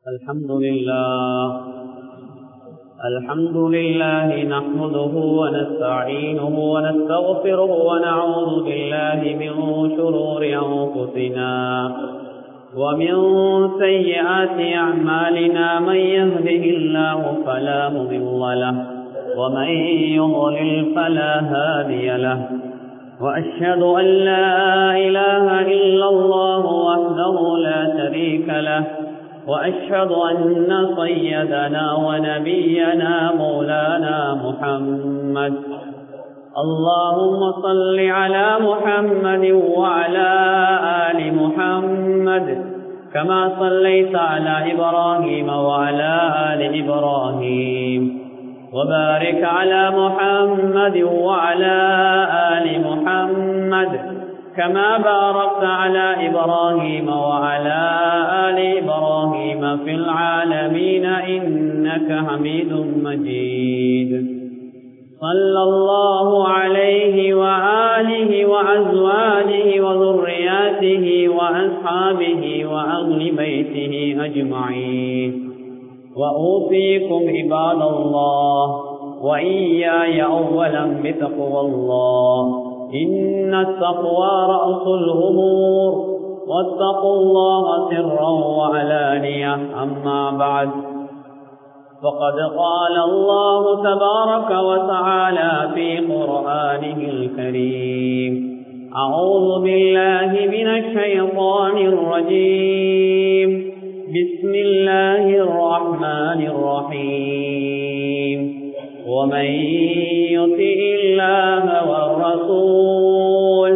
الحمد لله الحمد لله نحمده ونستعينه ونستغفره ونعوذ بالله من شرور أنفسنا ومن سيئات أعمالنا من يهده الله فلا مضل له ومن يضلل فلا هادي له وأشهد أن لا إله إلا الله وحده لا شريك له وأشهد أن سيدنا ونبينا مولانا محمد اللهم صل على محمد وعلى آل محمد كما صليت على إبراهيم وعلى آل إبراهيم وبارك على محمد وعلى آل محمد كما باركت على إبراهيم وعلى آل إبراهيم في العالمين إنك حميد مجيد صلى الله عليه وآله وأزواجه وذرياته وأصحابه وأهل بيته أجمعين وأوصيكم عباد الله وإياي أولا بتقوى الله إن التقوى رأس الأمور واتقوا الله سرا وعلانية أما بعد فقد قال الله تبارك وتعالى في قرآنه الكريم أعوذ بالله من الشيطان الرجيم بسم الله الرحمن الرحيم ومن يطع الله والرسول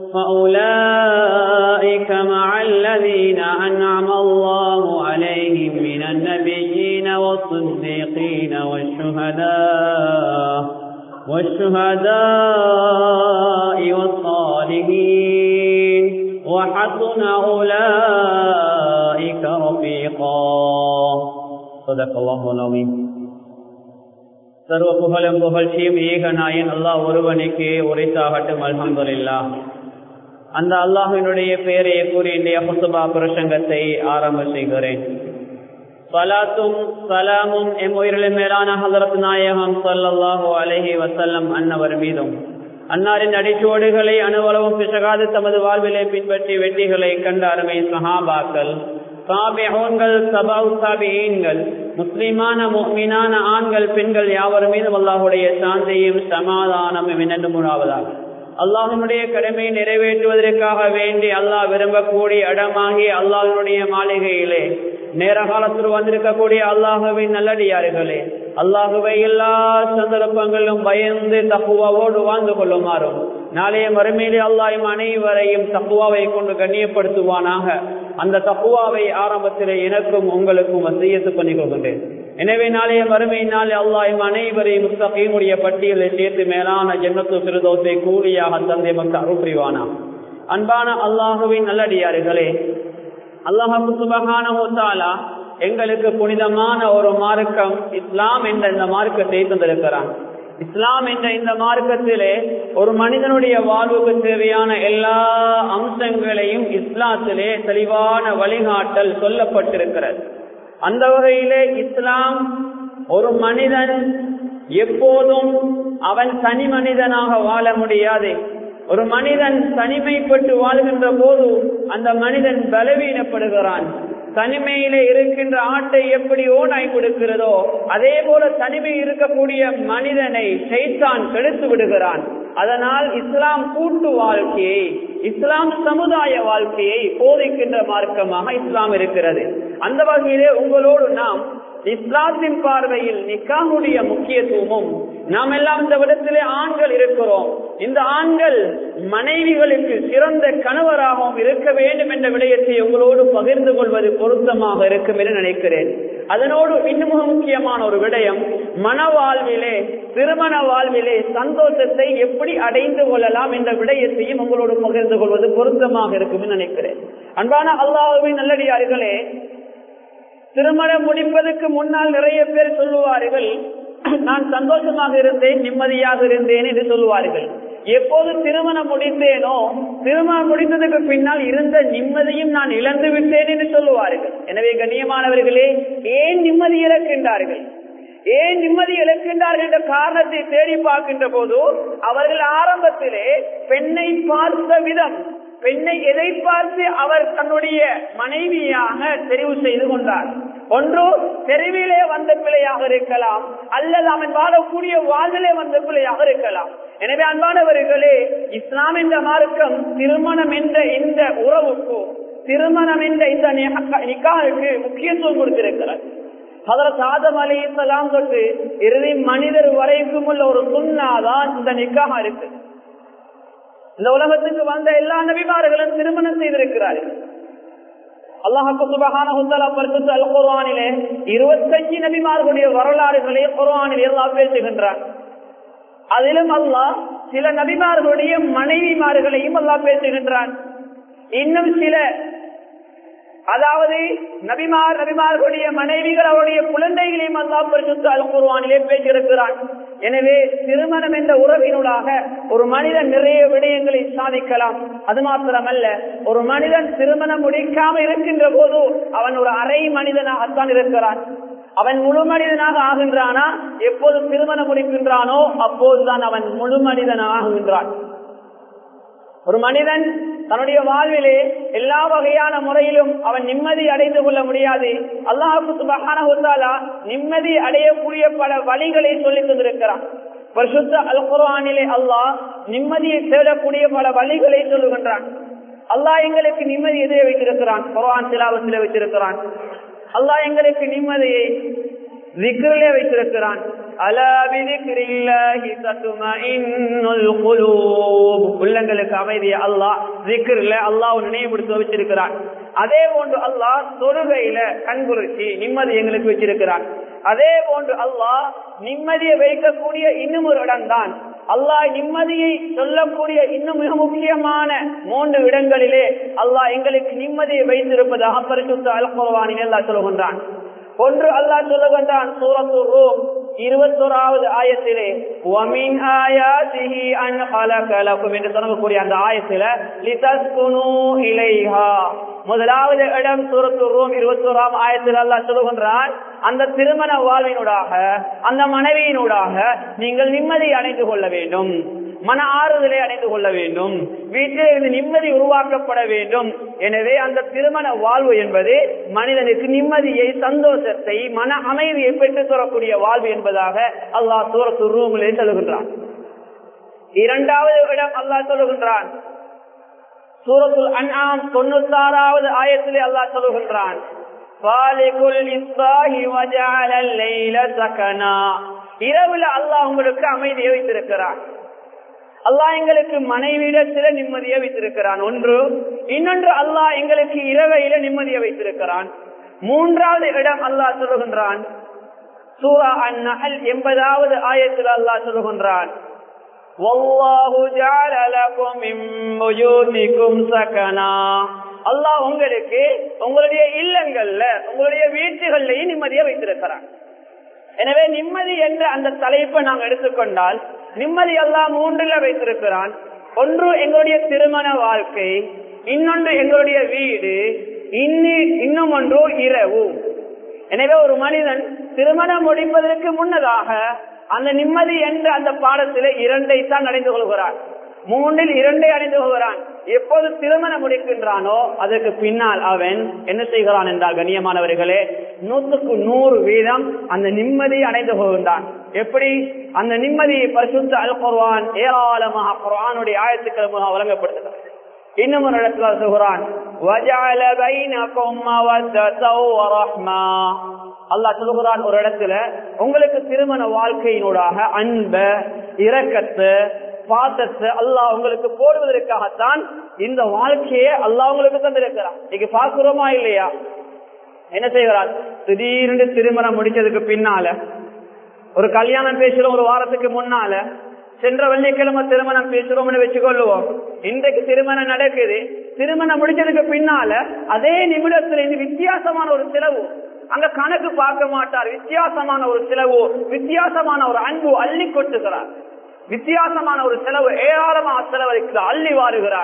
فأولئك مع الذين أنعم الله عليهم من النبيين والصديقين والشهداء والشهداء والصالحين وحسن أولئك رفيقا صدق الله العظيم சர்வ புகழும் புகழ்ச்சியும் ஏக நாயன் அல்லாஹ் ஒருவனுக்கு உரைத்தாகட்டும் அல்ஹம்துலில்லா அந்த அல்லாஹினுடைய பெயரை கூறி இன்றைய புசுபா பிரசங்கத்தை ஆரம்ப செய்கிறேன் சலாத்தும் சலாமும் எம் உயிரிலும் மேலான ஹசரத் நாயகம் சல்லாஹூ அலஹி வசல்லம் அன்னவர் மீதும் அன்னாரின் அடிச்சோடுகளை அனுவலவும் பிசகாது தமது வாழ்விலை பின்பற்றி வெற்றிகளை கண்ட அருமை சஹாபாக்கள் சாபிஹோன்கள் சபாவு சாபியீன்கள் முஸ்லிமான மீனான ஆண்கள் பெண்கள் யாவர் மீதும் அல்லாஹுடைய சாந்தியும் சமாதானமும் என்னென்று மூணாவதாக அல்லாஹனுடைய கடமையை நிறைவேற்றுவதற்காக வேண்டி அல்லாஹ் விரும்பக்கூடிய இடமாகி அல்லாஹனுடைய மாளிகையிலே நேர காலத்தில் வந்திருக்கக்கூடிய அல்லாஹுவின் நல்லடியார்களே அல்லாஹுவை எல்லா சந்தர்ப்பங்களிலும் பயந்து தப்புவாவோடு வாழ்ந்து கொள்ளுமாறும் நாளைய மறுமையிலே அல்லாஹும் அனைவரையும் தப்புவாவை கொண்டு கண்ணியப்படுத்துவானாக அந்த தப்புவாவை ஆரம்பத்திலே எனக்கும் உங்களுக்கும் வசியத்து பண்ணி கொள்கின்றேன் எனவே நாளைய மறுமை நாளே அல்லாஹும் அனைவரையும் முஸ்தகீமுடைய பட்டியலில் சேர்த்து மேலான ஜென்னத்து சிறுதோத்தை கூலியாக தந்தை மக்கள் அருள் புரிவானா அன்பான அல்லாஹுவின் நல்லடியார்களே அல்லாஹு சுபகானா எங்களுக்கு புனிதமான ஒரு மார்க்கம் இஸ்லாம் என்ற இந்த மார்க்கத்தை தந்திருக்கிறான் இஸ்லாம் என்ற இந்த மார்க்கத்திலே ஒரு மனிதனுடைய வாழ்வுக்கு தேவையான எல்லா அம்சங்களையும் இஸ்லாத்திலே தெளிவான வழிகாட்டல் சொல்லப்பட்டிருக்கிறது அந்த வகையிலே இஸ்லாம் ஒரு மனிதன் எப்போதும் அவன் தனி மனிதனாக வாழ முடியாது ஒரு மனிதன் தனிமைப்பட்டு வாழ்கின்ற போது அந்த மனிதன் பலவீனப்படுகிறான் தனிமையிலே இருக்கின்ற ஆட்டை எப்படி ஓனாய் கொடுக்கிறதோ அதே போல தனிமை இருக்கக்கூடிய மனிதனை செய்தான் கெடுத்து விடுகிறான் அதனால் இஸ்லாம் கூட்டு வாழ்க்கையை இஸ்லாம் சமுதாய வாழ்க்கையை போதிக்கின்ற மார்க்கமாக இஸ்லாம் இருக்கிறது அந்த வகையிலே உங்களோடு நாம் இஸ்லாத்தின் பார்வையில் நிக்காவுடைய முக்கியத்துவமும் நாம் எல்லாம் இந்த விடத்திலே ஆண்கள் இருக்கிறோம் இந்த ஆண்கள் மனைவிகளுக்கு சிறந்த கணவராகவும் இருக்க வேண்டும் என்ற விடயத்தை உங்களோடு பகிர்ந்து கொள்வது பொருத்தமாக இருக்கும் என்று நினைக்கிறேன் அதனோடு இன்னும் முக்கியமான ஒரு விடயம் மன வாழ்விலே திருமண வாழ்விலே சந்தோஷத்தை எப்படி அடைந்து கொள்ளலாம் என்ற விடயத்தையும் உங்களோடு பகிர்ந்து கொள்வது பொருத்தமாக இருக்கும் என்று நினைக்கிறேன் அன்பான அல்லாஹுவின் நல்லடியார்களே திருமணம் முடிப்பதற்கு முன்னால் நிறைய பேர் சொல்லுவார்கள் நான் சந்தோஷமாக இருந்தேன் நிம்மதியாக இருந்தேன் என்று சொல்லுவார்கள் எப்போது திருமணம் முடித்தேனோ திருமணம் முடிந்ததுக்கு பின்னால் இருந்த நிம்மதியும் நான் இழந்து விட்டேன் என்று சொல்லுவார்கள் எனவே கண்ணியமானவர்களே ஏன் நிம்மதி இழக்கின்றார்கள் ஏன் நிம்மதி இழக்கின்றார்கள் என்ற காரணத்தை தேடி பார்க்கின்ற போது அவர்கள் ஆரம்பத்திலே பெண்ணை பார்த்த விதம் பெண்ணை எதை பார்த்து அவர் தன்னுடைய மனைவியாக தெரிவு செய்து கொண்டார் ஒன்று தெருவிலே வந்த பிள்ளையாக இருக்கலாம் அல்லது அவன் வாழக்கூடிய வாழ்விலே வந்த பிள்ளையாக இருக்கலாம் எனவே அன்பானவர்களே இஸ்லாம் என்ற மார்க்கம் திருமணம் என்ற இந்த உறவுக்கு திருமணம் என்ற இந்த நிக்காவுக்கு முக்கியத்துவம் கொடுத்திருக்கிறார் அதற்கு ஆதம் அலி இஸ்லாம் தொட்டு இறுதி மனிதர் வரைக்கும் உள்ள ஒரு சுண்ணாதான் இந்த நிக்காக இருக்கு இந்த உலகத்துக்கு வந்த எல்லா நபிமார்களும் திருமணம் செய்திருக்கிறார்கள் அல்லாஹு சுபகான பரிசுத்த அல் குர்வானிலே இருபத்தஞ்சு நபிமார்களுடைய வரலாறுகளை குர்வானில் எல்லாம் பேசுகின்றார் அதிலும் அல்லாஹ் சில நபிமார்களுடைய மனைவிமார்களையும் அல்லாஹ் பேசுகின்றான் இன்னும் சில அதாவது நபிமார் நபிமார்களுடைய மனைவிகள் அவருடைய குழந்தைகளையும் அல்லா பரிசுத்த அல் குருவானிலே பேசியிருக்கிறான் எனவே திருமணம் என்ற உறவினூடாக ஒரு மனிதன் நிறைய விடயங்களை சாதிக்கலாம் அது மாத்திரமல்ல ஒரு மனிதன் திருமணம் முடிக்காம இருக்கின்ற போது அவன் ஒரு அரை மனிதனாகத்தான் இருக்கிறான் அவன் முழு மனிதனாக ஆகின்றானா எப்போது திருமணம் முடிக்கின்றானோ அப்போதுதான் அவன் முழு மனிதனாக ஆகுகின்றான் ஒரு மனிதன் தன்னுடைய வாழ்விலே எல்லா வகையான முறையிலும் அவன் நிம்மதி அடைந்து கொள்ள முடியாது அல்லாஹு சுபகானா நிம்மதி அடையக்கூடிய பல வழிகளை சொல்லிக் கொண்டிருக்கிறான் பரிசுத்த அல் குரானிலே அல்லாஹ் நிம்மதியை தேடக்கூடிய பல வழிகளை சொல்லுகின்றான் அல்லாஹ் எங்களுக்கு நிம்மதி எதிரே வைத்திருக்கிறான் குரான் சிலாவத்திலே வைத்திருக்கிறான் அல்லாஹ் எங்களுக்கு நிம்மதியை விக்கிரிலே வைத்திருக்கிறான் உள்ளங்களுக்கு அமைதிய அல்லாஹ் விக்கிரில அல்லாஹ் நினைவுபடுத்த வச்சிருக்கிறான் அதே போன்று அல்லாஹ் தொழுகையில கண்குறிச்சி நிம்மதி எங்களுக்கு வச்சிருக்கிறான் அதே போன்று அல்லாஹ் நிம்மதியை வைக்கக்கூடிய இன்னும் ஒரு இடம் தான் அல்லாஹ் நிம்மதியை சொல்லக்கூடிய இன்னும் மிக முக்கியமான மூன்று இடங்களிலே அல்லாஹ் எங்களுக்கு நிம்மதியை வைத்திருப்பதாக பரிசுத்த அல்குர்வானில் அல்லாஹ் சொல்கின்றான் ஒன்று அல்லாஹ் சொல்லுகின்றான் சூரத்து ரூம் இருபத்தோராவது ஆயத்திலே வமின் ஆயாத்திஹி அன் கலகலக்கும் என்று சொல்லக்கூடிய அந்த ஆயத்தில லிதஸ்குனு இலைஹா முதலாவது இடம் சூரத்து ரூம் இருபத்தோராம் ஆயத்தில் அல்லாஹ் சொல்லுகின்றான் அந்த திருமண வாழ்வினூடாக அந்த மனைவியினூடாக நீங்கள் நிம்மதி அடைந்து கொள்ள வேண்டும் மன ஆறுதலை அடைந்து கொள்ள வேண்டும் வீட்டில் இருந்து நிம்மதி உருவாக்கப்பட வேண்டும் எனவே அந்த திருமண வாழ்வு என்பது மனிதனுக்கு நிம்மதியை சந்தோஷத்தை மன அமைதியை பெற்றுத் தரக்கூடிய வாழ்வு என்பதாக அல்லாஹ் சூரத்து ரூமிலே சொல்லுகின்றான் இரண்டாவது இடம் அல்லாஹ் சொல்லுகின்றான் சூரத்துல் அன்ஆம் தொண்ணூத்தாறாவது ஆயத்திலே அல்லாஹ் சொல்லுகின்றான் இரவுல அல்லாஹ் உங்களுக்கு அமைதியை வைத்திருக்கிறான் அல்லாஹ் எங்களுக்கு மனைவிடத்தில நிம்மதியை வைத்திருக்கிறான் ஒன்று இன்னொன்று அல்லாஹ் எங்களுக்கு இரவையில நிம்மதியை வைத்திருக்கிறான் மூன்றாவது இடம் அல்லாஹ் சொல்லுகின்றான் சூரா அந்நகல் எண்பதாவது ஆயத்தில் அல்லாஹ் சொல்லுகின்றான் அல்லாஹ் உங்களுக்கு உங்களுடைய இல்லங்கள்ல உங்களுடைய வீட்டுகள்லையும் நிம்மதியை வைத்திருக்கிறான் எனவே நிம்மதி என்ற அந்த தலைப்பை நாம் எடுத்துக்கொண்டால் நிம்மதி எல்லாம் மூன்றுல வைத்திருக்கிறான் ஒன்று எங்களுடைய திருமண வாழ்க்கை இன்னொன்று எங்களுடைய வீடு இன்னும் ஒன்று இரவு எனவே ஒரு மனிதன் திருமணம் முடிப்பதற்கு முன்னதாக அந்த நிம்மதி என்ற அந்த பாடத்திலே இரண்டை தான் அடைந்து கொள்கிறான் மூன்றில் இரண்டை அடைந்து கொள்கிறான் எப்போது திருமணம் முடிக்கின்றானோ அதற்கு பின்னால் அவன் என்ன செய்கிறான் என்றால் கண்ணியமானவர்களே நூற்றுக்கு நூறு வீதம் அந்த நிம்மதியை அடைந்து கொள்கின்றான் எப்படி அந்த நிம்மதியை பரிசுத்த அல் குர்வான் ஏராளமாக குர்வானுடைய ஆயத்துக்கள் மூலம் வழங்கப்படுத்துகிறார் இன்னும் ஒரு இடத்துல சொல்கிறான் அல்லாஹ் சொல்லுகிறான் ஒரு இடத்துல உங்களுக்கு திருமண வாழ்க்கையினூடாக அன்ப இரக்கத்தை பாசத்தை அல்லாஹ் உங்களுக்கு போடுவதற்காகத்தான் இந்த வாழ்க்கையை அல்லாஹ் உங்களுக்கு தந்திருக்கிறான் இன்னைக்கு பாக்குறோமா இல்லையா என்ன செய்கிறார் திடீர்னு திருமணம் முடிச்சதுக்கு பின்னால ஒரு கல்யாணம் பேசுறோம் ஒரு வாரத்துக்கு முன்னால சென்ற வெள்ளிக்கிழமை திருமணம் பேசுறோம்னு வச்சுக்கொள்ளுவோம் இன்றைக்கு திருமணம் நடக்குது திருமணம் முடிச்சதுக்கு பின்னால அதே நிமிடத்துல இருந்து வித்தியாசமான ஒரு செலவு அங்க கணக்கு பார்க்க மாட்டார் வித்தியாசமான ஒரு செலவு வித்தியாசமான ஒரு அன்பு அள்ளி கொட்டுகிறார் வித்தியாசமான ஒரு செலவு ஏராளமாக செலவழிக்கிறார் அள்ளி வாருகிறார்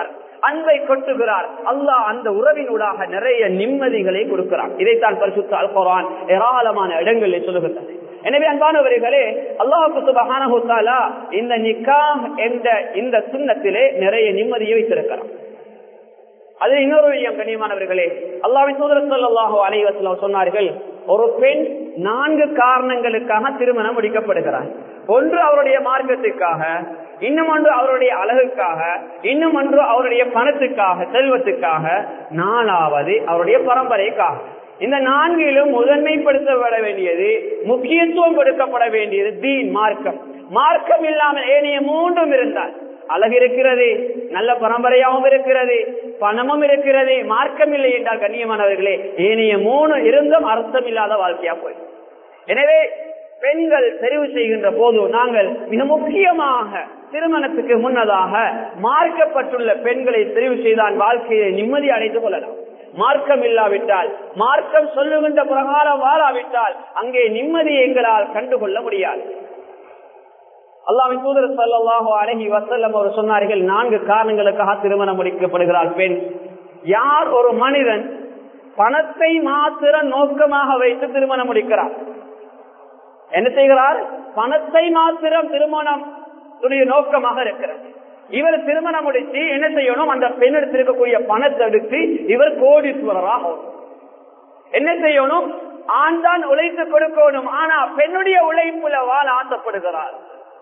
அன்பை கொட்டுகிறார் அல்லாஹ் அந்த உறவினூடாக நிறைய நிம்மதிகளை கொடுக்கிறார் இதைத்தான் பரிசுத்த அல்குரான் ஏராளமான இடங்களில் சொல்லுகின்றன எனவே அன்பானவர்களே அல்லாஹு சுபஹானஹுத்தாலா இந்த நிக்கா என்ற இந்த சுண்ணத்திலே நிறைய நிம்மதியை வைத்திருக்கிறார் அது இன்னொரு விஷயம் கண்ணியமானவர்களே அல்லாவின் சூதரன் சொல்லாஹோ அலைவசலம் சொன்னார்கள் ஒரு பெண் நான்கு காரணங்களுக்காக திருமணம் முடிக்கப்படுகிறார் ஒன்று அவருடைய மார்க்கத்துக்காக இன்னும் ஒன்று அவருடைய அழகுக்காக இன்னும் ஒன்று அவருடைய பணத்துக்காக செல்வத்துக்காக நாலாவது அவருடைய பரம்பரைக்காக இந்த நான்கிலும் முதன்மைப்படுத்தப்பட வேண்டியது முக்கியத்துவம் கொடுக்கப்பட வேண்டியது தீன் மார்க்கம் மார்க்கம் இல்லாமல் ஏனைய மூன்றும் இருந்தால் அழகு இருக்கிறது நல்ல பரம்பரையாகவும் இருக்கிறது பணமும் இருக்கிறது மார்க்கம் இல்லை என்றால் கண்ணியமானவர்களே ஏனைய மூணு இருந்தும் அர்த்தம் இல்லாத வாழ்க்கையா போய் எனவே பெண்கள் தெரிவு செய்கின்ற போது நாங்கள் மிக முக்கியமாக திருமணத்துக்கு முன்னதாக மார்க்கப்பட்டுள்ள பெண்களை தெரிவு செய்தான் வாழ்க்கையை நிம்மதி அடைந்து கொள்ளலாம் மார்க்கம் இல்லாவிட்டால் மார்க்கம் சொல்லுகின்ற பிரகாரம் வாழாவிட்டால் அங்கே நிம்மதியை எங்களால் கண்டுகொள்ள முடியாது அல்லாவின் தூதர் சல்லாஹு அலஹி வசல்லம் அவர் சொன்னார்கள் நான்கு காரணங்களுக்காக திருமணம் முடிக்கப்படுகிறார் பெண் யார் ஒரு மனிதன் பணத்தை மாத்திரம் நோக்கமாக வைத்து திருமணம் முடிக்கிறார் என்ன செய்கிறார் பணத்தை மாத்திரம் திருமணம் நோக்கமாக இருக்கிறது இவர் திருமணம் முடித்து என்ன செய்யணும் அந்த பெண் எடுத்திருக்கக்கூடிய பணத்தை எடுத்து இவர் கோடீஸ்வரராக என்ன செய்யணும் ஆண் தான் உழைத்து கொடுக்கணும் ஆனா பெண்ணுடைய உழைப்புல வாழ ஆசைப்படுகிறார்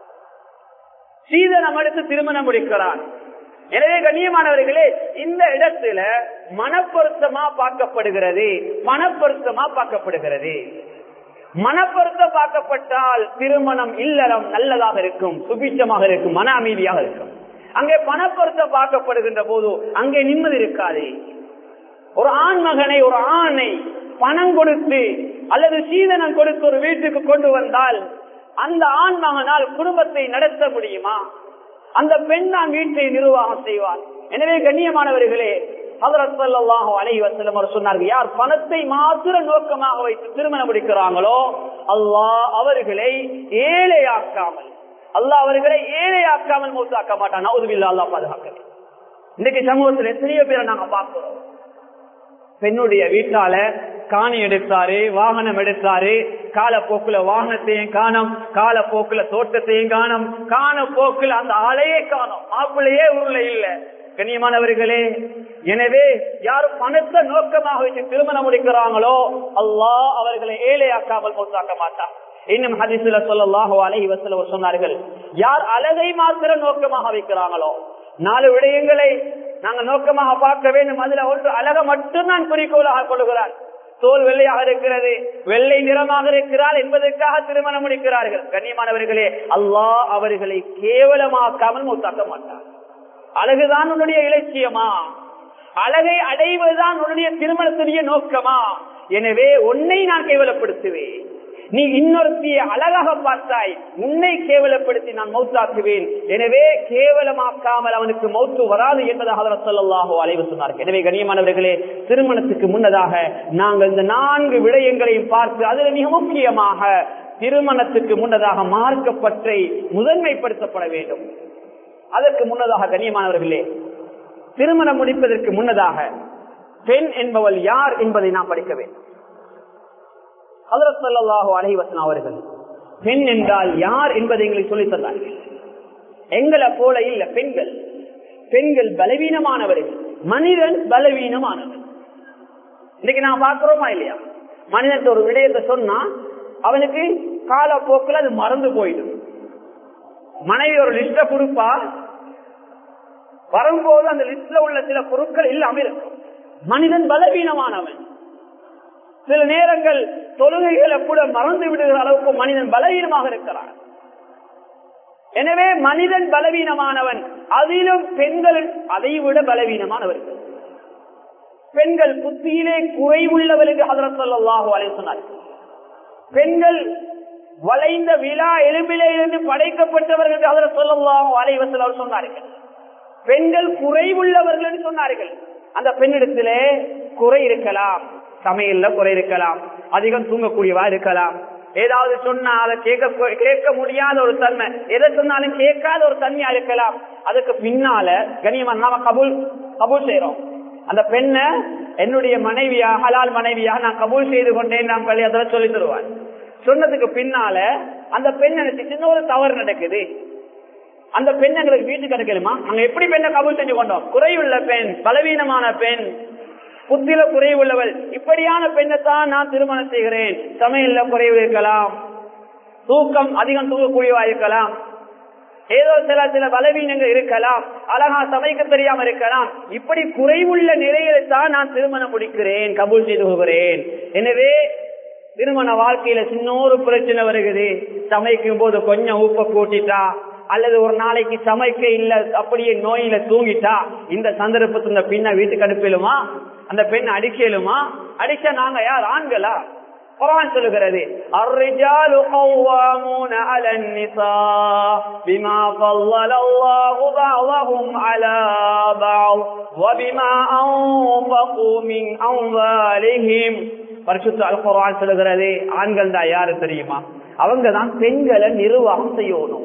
சீதனம் எடுத்து திருமணம் முடிக்கிறார் எனவே கண்ணியமானவர்களே இந்த இடத்துல மனப்பொருத்தமா பார்க்கப்படுகிறது மனப்பொருத்தமா பார்க்கப்படுகிறது மனப்பொருத்த பார்க்கப்பட்டால் திருமணம் இல்லறம் நல்லதாக இருக்கும் சுபிச்சமாக இருக்கும் மன அமைதியாக இருக்கும் அங்கே பணப்பொருத்த பார்க்கப்படுகின்ற போது அங்கே நிம்மதி இருக்காது ஒரு ஆண் மகனை ஒரு ஆணை பணம் கொடுத்து அல்லது சீதனம் கொடுத்து ஒரு வீட்டுக்கு கொண்டு வந்தால் அந்த ஆண் மகனால் குடும்பத்தை நடத்த முடியுமா அந்த பெண் தான் வீட்டை நிர்வாகம் செய்வார் எனவே கண்ணியமானவர்களே சொன்னார்கள் யார் பணத்தை மாத்திர நோக்கமாக வைத்து திருமணம் முடிக்கிறாங்களோ அல்லாஹ் அவர்களை ஏழையாக்காமல் அல்லாஹ் அவர்களை ஏழையாக்காமல் மூத்தாக்க மாட்டான் நவுதுபில்லா அல்லா பாதுகாக்க இன்னைக்கு சமூகத்தில் எத்தனையோ பேரை நாங்க பார்க்கிறோம் பெண்ணுடைய வீட்டால காணி எடுத்தாரு வாகனம் எடுத்தாரு காலப்போக்குல வாகனத்தையும் காணும் காலப்போக்குல தோட்டத்தையும் காணும் காண போக்குல அந்த ஆளையே காணும் மாப்பிள்ளையே ஊர்ல இல்ல கண்ணியமானவர்களே எனவே யார் பணத்தை நோக்கமாக வச்சு திருமணம் முடிக்கிறாங்களோ அல்லாஹ் அவர்களை ஏழையாக்காமல் மூத்தாக்க மாட்டான் இன்னும் ஹதிசுல சொல்லலாஹோ அலஹி வசல சொன்னார்கள் யார் அழகை மாத்திர நோக்கமாக வைக்கிறாங்களோ நாலு விடயங்களை நாங்க நோக்கமாக பார்க்க வேண்டும் அதுல ஒன்று அழக மட்டும் நான் குறிக்கோளாக கொள்கிறார் தோல் வெள்ளையாக இருக்கிறது வெள்ளை நிறமாக இருக்கிறார் என்பதற்காக திருமணம் முடிக்கிறார்கள் கண்ணியமானவர்களே அல்லாஹ் அவர்களை கேவலமாக்காமல் மூத்தாக்க மாட்டார் அழகுதான் உன்னுடைய இலட்சியமா அழகை அடைவதுதான் உன்னுடைய திருமணத்துடைய நோக்கமா எனவே உன்னை நான் கேவலப்படுத்துவேன் நீ இன்னொருத்திய அழகாக பார்த்தாய் உன்னை கேவலப்படுத்தி நான் மௌத்தாக்குவேன் எனவே கேவலமாக்காமல் அவனுக்கு மௌத்து வராது என்பதாக சொல்லலாகோ அலைவு சொன்னார்கள் எனவே கண்ணியமானவர்களே திருமணத்துக்கு முன்னதாக நாங்கள் இந்த நான்கு விடயங்களையும் பார்த்து அதில் மிக முக்கியமாக திருமணத்துக்கு முன்னதாக மார்க்கப்பற்றை முதன்மைப்படுத்தப்பட வேண்டும் அதற்கு முன்னதாக கண்ணியமானவர்களே திருமணம் முடிப்பதற்கு முன்னதாக பெண் என்பவள் யார் என்பதை நாம் படிக்க வேண்டும் ஹதரத் அலைவசன் அவர்கள் பெண் என்றால் யார் என்பதை எங்களுக்கு சொல்லித் தந்தார்கள் எங்களை போல இல்ல பெண்கள் பெண்கள் பலவீனமானவர்கள் மனிதன் பலவீனமானவர் இன்னைக்கு நான் பார்க்கிறோமா இல்லையா மனிதன் ஒரு விடயத்தை சொன்னா அவனுக்கு காலப்போக்கில் அது மறந்து போயிடும் மனைவி ஒரு லிஸ்ட கொடுப்பா வரும்போது அந்த லிஸ்ட்ல உள்ள சில பொருட்கள் இல்லாம இருக்கும் மனிதன் பலவீனமானவன் சில நேரங்கள் தொழுகைகளை கூட மறந்து விடுகிற அளவுக்கு மனிதன் பலவீனமாக இருக்கிறான் எனவே மனிதன் பலவீனமானவன் அதிலும் பெண்கள் அதை விட பலவீனமானவர்கள் பெண்கள் புத்தியிலே குறைவுள்ளவர்களுக்கு ஹதரத் சொல்லாஹு அலை சொன்னார்கள் பெண்கள் வளைந்த விழா எலும்பிலே இருந்து படைக்கப்பட்டவர்கள் ஹதரத் சொல்லாஹு அலைவசல் அவர் சொன்னார்கள் பெண்கள் குறைவுள்ளவர்கள் என்று சொன்னார்கள் அந்த பெண்ணிடத்திலே குறை இருக்கலாம் சமையல்ல குறை இருக்கலாம் அதிகம் தூங்கக்கூடியவா இருக்கலாம் ஏதாவது சொன்னா அதை கேட்க கேட்க முடியாத ஒரு தன்மை எதை சொன்னாலும் கேட்காத ஒரு தன்மையா இருக்கலாம் அதுக்கு பின்னால கனியமா நாம கபூல் கபூல் செய்யறோம் அந்த பெண்ணை என்னுடைய மனைவியா ஹலால் மனைவியா நான் கபூல் செய்து கொண்டேன் நான் கல்யாணத்துல சொல்லி தருவான் சொன்னதுக்கு பின்னால அந்த பெண் எனக்கு சின்ன ஒரு தவறு நடக்குது அந்த பெண் எங்களுக்கு வீட்டுக்கு கிடைக்கலுமா நாங்க எப்படி பெண்ணை கபூல் செஞ்சு கொண்டோம் குறைவுள்ள பெண் பலவீனமான பெண் புத்தில குறைவுள்ளவள் இப்படியான பெண்ணைத்தான் நான் திருமணம் செய்கிறேன் சமையல்ல குறைவு இருக்கலாம் தூக்கம் அதிகம் தூக்கக்கூடியவா இருக்கலாம் ஏதோ சில சில பலவீனங்கள் இருக்கலாம் அழகா சமைக்க தெரியாம இருக்கலாம் இப்படி குறைவுள்ள நிலையில தான் நான் திருமணம் முடிக்கிறேன் கபூல் செய்து கொள்கிறேன் எனவே திருமண வாழ்க்கையில சின்ன ஒரு பிரச்சனை வருகிறது சமைக்கும் போது கொஞ்சம் உப்ப கூட்டிட்டா அல்லது ஒரு நாளைக்கு சமைக்க இல்ல அப்படியே நோயில தூங்கிட்டா இந்த சந்தர்ப்பத்தை இந்த பெண்ணை வீட்டுக்கு அனுப்பிலுமா அந்த பெண் அடிக்கலுமா அடிச்சா நாங்க யார் ஆண்களா குரான் சொல்லுகிறது الرجال قوامون على النساء بما فضل الله بعضهم على بعض وبما أنفقوا من أموالهم பரிசுத்த அல் குரான் சொல்லுகிறது ஆண்கள் தான் யாரு தெரியுமா அவங்க தான் பெண்களை நிர்வாகம் செய்யணும்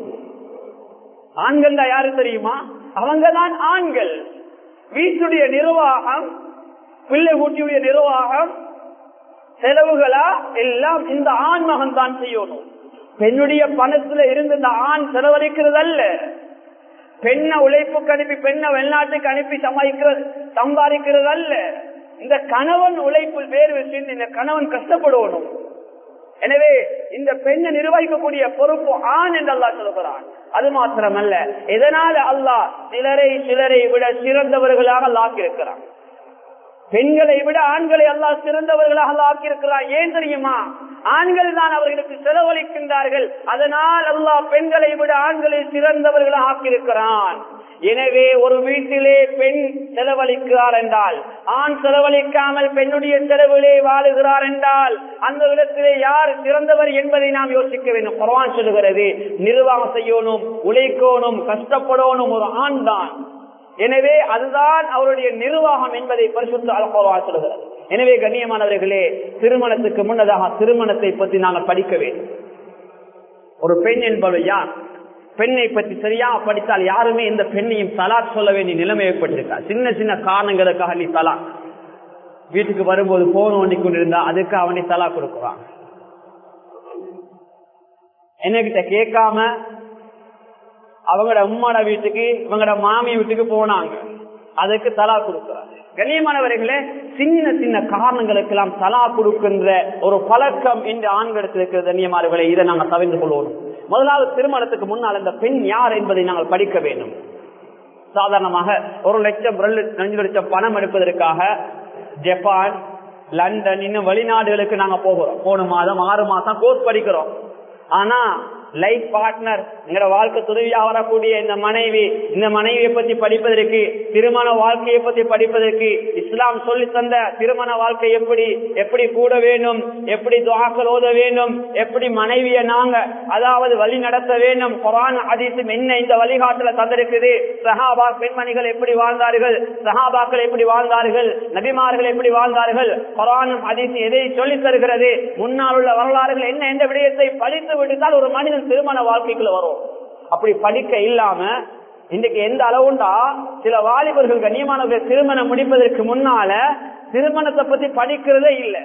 ஆண்கள் தான் யாரு தெரியுமா அவங்க தான் ஆண்கள் வீட்டுடைய நிர்வாகம் பிள்ளை ஊட்டியுடைய நிர்வாகம் செலவுகளா எல்லாம் இந்த ஆண் மகன் தான் செய்யணும் பெண்ணுடைய பணத்துல இருந்து இந்த ஆண் செலவழிக்கிறது அல்ல பெண்ணை உழைப்புக்கு அனுப்பி பெண்ணை வெளிநாட்டுக்கு அனுப்பி சமாளிக்கிறது சம்பாதிக்கிறது அல்ல இந்த கணவன் உழைப்பு வேறு விஷயம் இந்த கணவன் கஷ்டப்படணும் எனவே இந்த பெண்ணை நிர்வகிக்கக்கூடிய பொறுப்பு ஆண் என்று அல்லா சொல்கிறான் அது மாத்திரமல்ல இதனால அல்லாஹ் சிலரை சிலரை விட சிறந்தவர்களாக ஆக்கியிருக்கிறான் பெண்களை விட ஆண்களை அல்லா சிறந்தவர்களாக ஆக்கியிருக்கிறார் ஏன் தெரியுமா ஆண்கள் தான் அவர்களுக்கு செலவழிக்கின்றார்கள் அதனால் அல்லாஹ் பெண்களை விட ஆண்களை சிறந்தவர்களாக ஆக்கியிருக்கிறான் எனவே ஒரு வீட்டிலே பெண் செலவழிக்கிறார் என்றால் ஆண் செலவழிக்காமல் பெண்ணுடைய செலவிலே வாழுகிறார் என்றால் அந்த விதத்திலே யார் சிறந்தவர் என்பதை நாம் யோசிக்க வேண்டும் குரவான் சொல்லுகிறது நிர்வாகம் செய்யணும் உழைக்கணும் கஷ்டப்படணும் ஒரு ஆண் தான் எனவே அதுதான் அவருடைய நிர்வாகம் என்பதை பரிசுத்த அல்கோவா சொல்கிறது எனவே கண்ணியமானவர்களே திருமணத்துக்கு முன்னதாக திருமணத்தை பற்றி நாங்கள் படிக்க வேண்டும் ஒரு பெண் என்பவர் யார் பெண்ணை பற்றி சரியா படித்தால் யாருமே இந்த பெண்ணையும் தலாக் சொல்ல வேண்டிய நிலைமை ஏற்பட்டிருக்கா சின்ன சின்ன காரணங்களுக்காக நீ தலாக் வீட்டுக்கு வரும்போது போன் ஓண்டி கொண்டிருந்தா அதுக்கு அவனை தலா கொடுக்குறான் என்கிட்ட கேட்காம அவங்களோட உம்மாட வீட்டுக்கு இவங்களோட மாமி வீட்டுக்கு போனாங்க அதுக்கு தலா கொடுக்கிறாங்க கண்ணியமானவர்களே சின்ன சின்ன காரணங்களுக்கு எல்லாம் தலா கொடுக்கின்ற ஒரு பழக்கம் இன்று ஆண்களுக்கு இருக்கிற கண்ணியமானவர்களை இதை நாங்கள் தவிர்த்து கொள்வோம் முதலாவது திருமணத்துக்கு முன்னால் இந்த பெண் யார் என்பதை நாங்கள் படிக்க வேண்டும் சாதாரணமாக ஒரு லட்சம் ரெண்டு லட்சம் பணம் எடுப்பதற்காக ஜப்பான் லண்டன் இன்னும் வெளிநாடுகளுக்கு நாங்க போகிறோம் போன மாதம் ஆறு மாசம் கோர்ஸ் படிக்கிறோம் ஆனா லைஃப் பார்ட்னர் எங்களோட வாழ்க்கை துணைவியா வரக்கூடிய இந்த மனைவி இந்த மனைவியை பத்தி படிப்பதற்கு திருமண வாழ்க்கையை பத்தி படிப்பதற்கு இஸ்லாம் சொல்லி தந்த திருமண வாழ்க்கை எப்படி எப்படி கூட வேண்டும் எப்படி துவாக்கள் ஓத வேண்டும் எப்படி மனைவியை நாங்க அதாவது வழி நடத்த வேண்டும் குரான் அதிசும் என்ன இந்த வழிகாட்டுல தந்திருக்குது சஹாபா பெண்மணிகள் எப்படி வாழ்ந்தார்கள் சஹாபாக்கள் எப்படி வாழ்ந்தார்கள் நபிமார்கள் எப்படி வாழ்ந்தார்கள் குரானும் அதிசு எதை சொல்லி தருகிறது முன்னால் உள்ள வரலாறுகள் என்ன எந்த விடயத்தை படித்து விடுத்தால் ஒரு மனிதன் திருமண வாழ்க்கைக்குள்ள வரும் அப்படி படிக்க இல்லாம இன்றைக்கு எந்த அளவுண்டா சில வாலிபர்கள் கண்ணியமானவர்கள் திருமணம் முடிப்பதற்கு முன்னால திருமணத்தை பத்தி படிக்கிறதே இல்லை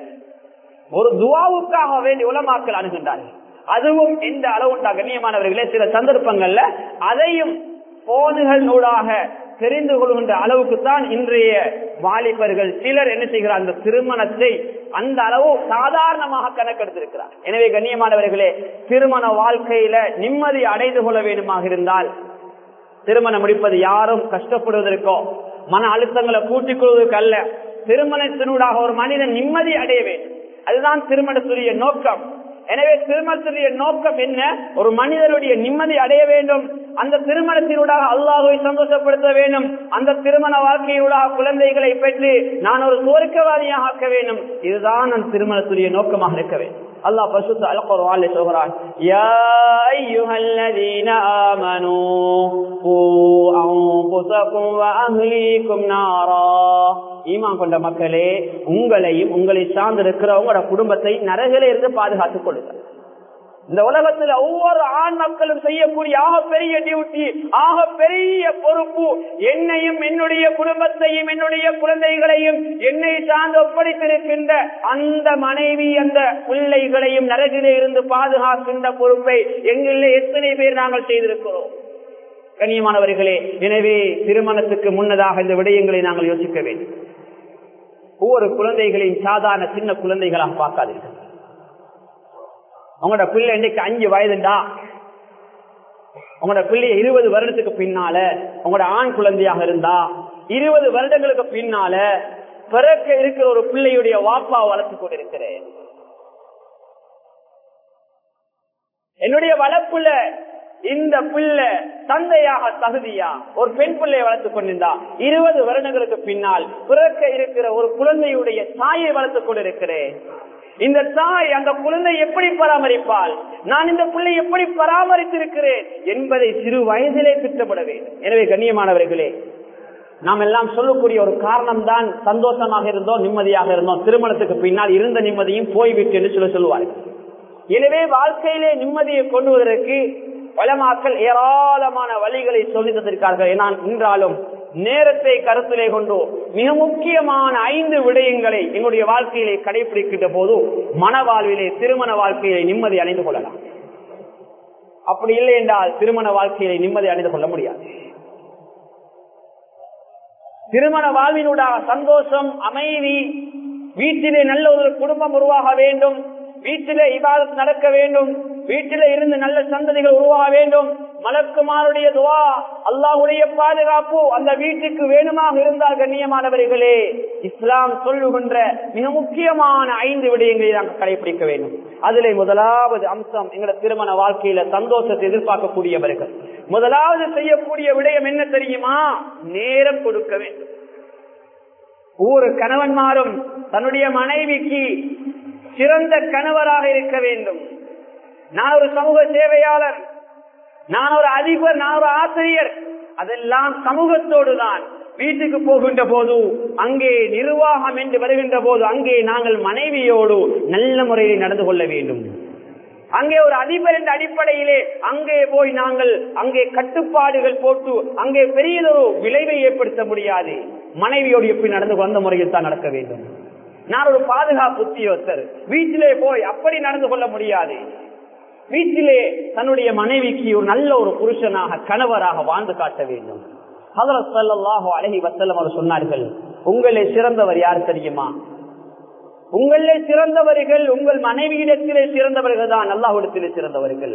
ஒரு துவாவுக்காக வேண்டி உலமாக்கல் அணுகின்றார்கள் அதுவும் எந்த அளவுண்டா கண்ணியமானவர்களே சில சந்தர்ப்பங்கள்ல அதையும் போனுகள் நூடாக தெரிந்து கொள்கின்ற அளவுக்கு தான் இன்றைய வாலிபர்கள் சிலர் என்ன செய்கிறார் அந்த திருமணத்தை அந்த அளவு சாதாரணமாக கணக்கெடுத்திருக்கிறார் எனவே கண்ணியமானவர்களே திருமண வாழ்க்கையில நிம்மதி அடைந்து கொள்ள வேண்டுமாக இருந்தால் திருமணம் முடிப்பது யாரும் கஷ்டப்படுவதற்கோ மன அழுத்தங்களை கூட்டிக் கொள்வதற்கு அல்ல திருமணத்தினூடாக ஒரு மனிதன் நிம்மதி அடைய வேண்டும் அதுதான் திருமணத்துடைய நோக்கம் எனவே திருமணத்துடைய நோக்கம் என்ன ஒரு மனிதனுடைய நிம்மதி அடைய வேண்டும் அந்த திருமணத்தினூடாக அல்லாஹுவை சந்தோஷப்படுத்த வேண்டும் அந்த திருமண வாழ்க்கையினூடாக குழந்தைகளை பெற்று நான் ஒரு சுவர்க்கவாதியாக ஆக்க வேண்டும் இதுதான் அந்த திருமணத்துடைய நோக்கமாக இருக்க வேண்டும் அல்லாஹ் பசுத்து அல் குர்ஆன்ல சொல்றான் யா அய்யுஹல்லதீன ஆமனூ கூ அன்ஃபுஸகும் வ அஹ்லீக்கும் நாரா ஈமான் கொண்ட மக்களே உங்களையும் உங்களை சார்ந்து இருக்கிற உங்களோட குடும்பத்தை நரகில இருந்து பாதுகாத்துக் கொள்ளுங்கள் இந்த உலகத்துல ஒவ்வொரு ஆண் மக்களும் செய்யக்கூடிய ஆக பெரிய டியூட்டி ஆக பெரிய பொறுப்பு என்னையும் என்னுடைய குடும்பத்தையும் என்னுடைய குழந்தைகளையும் என்னை சார்ந்து ஒப்படைத்திருக்கின்ற அந்த மனைவி அந்த பிள்ளைகளையும் நரகிலே இருந்து பாதுகாக்கின்ற பொறுப்பை எங்களிலே எத்தனை பேர் நாங்கள் செய்திருக்கிறோம் கண்ணியமானவர்களே எனவே திருமணத்துக்கு முன்னதாக இந்த விடயங்களை நாங்கள் யோசிக்க வேண்டும் ஒவ்வொரு குழந்தைகளையும் சாதாரண சின்ன குழந்தைகளாக பார்க்காதீர்கள் உங்களோட பிள்ளை இன்னைக்கு அஞ்சு வயதுண்டா உங்களோட பிள்ளைய இருபது வருடத்துக்கு பின்னால உங்களோட ஆண் குழந்தையாக இருந்தா இருபது வருடங்களுக்கு பின்னால பிறக்க இருக்கிற ஒரு பிள்ளையுடைய வாப்பா வளர்த்து கொண்டிருக்கிறேன் என்னுடைய வளர்ப்புல இந்த பிள்ளை தந்தையாக தகுதியா ஒரு பெண் பிள்ளையை வளர்த்துக் கொண்டிருந்தா இருபது வருடங்களுக்கு பின்னால் பிறக்க இருக்கிற ஒரு குழந்தையுடைய தாயை வளர்த்துக் கொண்டிருக்கிறேன் இந்த தாய் அந்த குழந்தை எப்படி பராமரிப்பாள் நான் இந்த பிள்ளை எப்படி பராமரித்திருக்கிறேன் என்பதை சிறு வயதிலே திட்டப்பட வேண்டும் எனவே கண்ணியமானவர்களே நாம் எல்லாம் சொல்லக்கூடிய ஒரு காரணம் தான் சந்தோஷமாக இருந்தோம் நிம்மதியாக இருந்தோம் திருமணத்துக்கு பின்னால் இருந்த நிம்மதியும் போய்விட்டு என்று சொல்ல சொல்லுவார்கள் எனவே வாழ்க்கையிலே நிம்மதியை கொண்டு வருவதற்கு வளமாக்கள் ஏராளமான வழிகளை சொல்லி தந்திருக்கார்கள் நான் இன்றாலும் நேரத்தை கருத்திலே கொண்டு மிக முக்கியமான ஐந்து விடயங்களை எங்களுடைய வாழ்க்கையிலே கடைபிடிக்கின்ற போது மன வாழ்விலே திருமண வாழ்க்கையிலே நிம்மதி அடைந்து கொள்ளலாம் அப்படி இல்லை என்றால் திருமண வாழ்க்கையிலே நிம்மதி அடைந்து கொள்ள முடியாது திருமண வாழ்வினூடாக சந்தோஷம் அமைதி வீட்டிலே நல்ல ஒரு குடும்பம் உருவாக வேண்டும் வீட்டிலே இவாதத் நடக்க வேண்டும் வீட்டிலே இருந்து நல்ல சந்ததிகள் உருவாக வேண்டும் மலக்குமாருடைய துவா அல்லாஹுடைய பாதுகாப்பு அந்த வீட்டுக்கு வேணுமாக இருந்தால் கண்ணியமானவர்களே இஸ்லாம் சொல்லுகின்ற மிக முக்கியமான ஐந்து விடயங்களை நாங்கள் கடைபிடிக்க வேண்டும் அதிலே முதலாவது அம்சம் எங்களோட திருமண வாழ்க்கையில சந்தோஷத்தை எதிர்பார்க்கக்கூடியவர்கள் முதலாவது செய்யக்கூடிய விடயம் என்ன தெரியுமா நேரம் கொடுக்க வேண்டும் ஒவ்வொரு கணவன்மாரும் தன்னுடைய மனைவிக்கு சிறந்த கணவராக இருக்க வேண்டும் நான் ஒரு சமூக சேவையாளர் நான் ஒரு அதிபர் நான் ஒரு ஆசிரியர் அதெல்லாம் சமூகத்தோடு தான் வீட்டுக்கு போகின்ற போது அங்கே நிர்வாகம் என்று வருகின்ற போது அங்கே நாங்கள் மனைவியோடு நல்ல முறையில் நடந்து கொள்ள வேண்டும் அங்கே ஒரு அதிபர் என்ற அடிப்படையிலே அங்கே போய் நாங்கள் அங்கே கட்டுப்பாடுகள் போட்டு அங்கே பெரியதொரு விளைவை ஏற்படுத்த முடியாது மனைவியோடு எப்படி நடந்து வந்த முறையில் தான் நடக்க வேண்டும் நான் ஒரு பாதுகாப்பு உத்தியோகத்தர் வீட்டிலே போய் அப்படி நடந்து கொள்ள முடியாது வீட்டிலே தன்னுடைய மனைவிக்கு ஒரு நல்ல ஒரு புருஷனாக கணவராக வாழ்ந்து காட்ட வேண்டும் அழகி வசல்லம் அவர் சொன்னார்கள் உங்களை சிறந்தவர் யார் தெரியுமா உங்களே சிறந்தவர்கள் உங்கள் மனைவியிடத்திலே சிறந்தவர்கள் தான் அல்லாஹிடத்திலே சிறந்தவர்கள்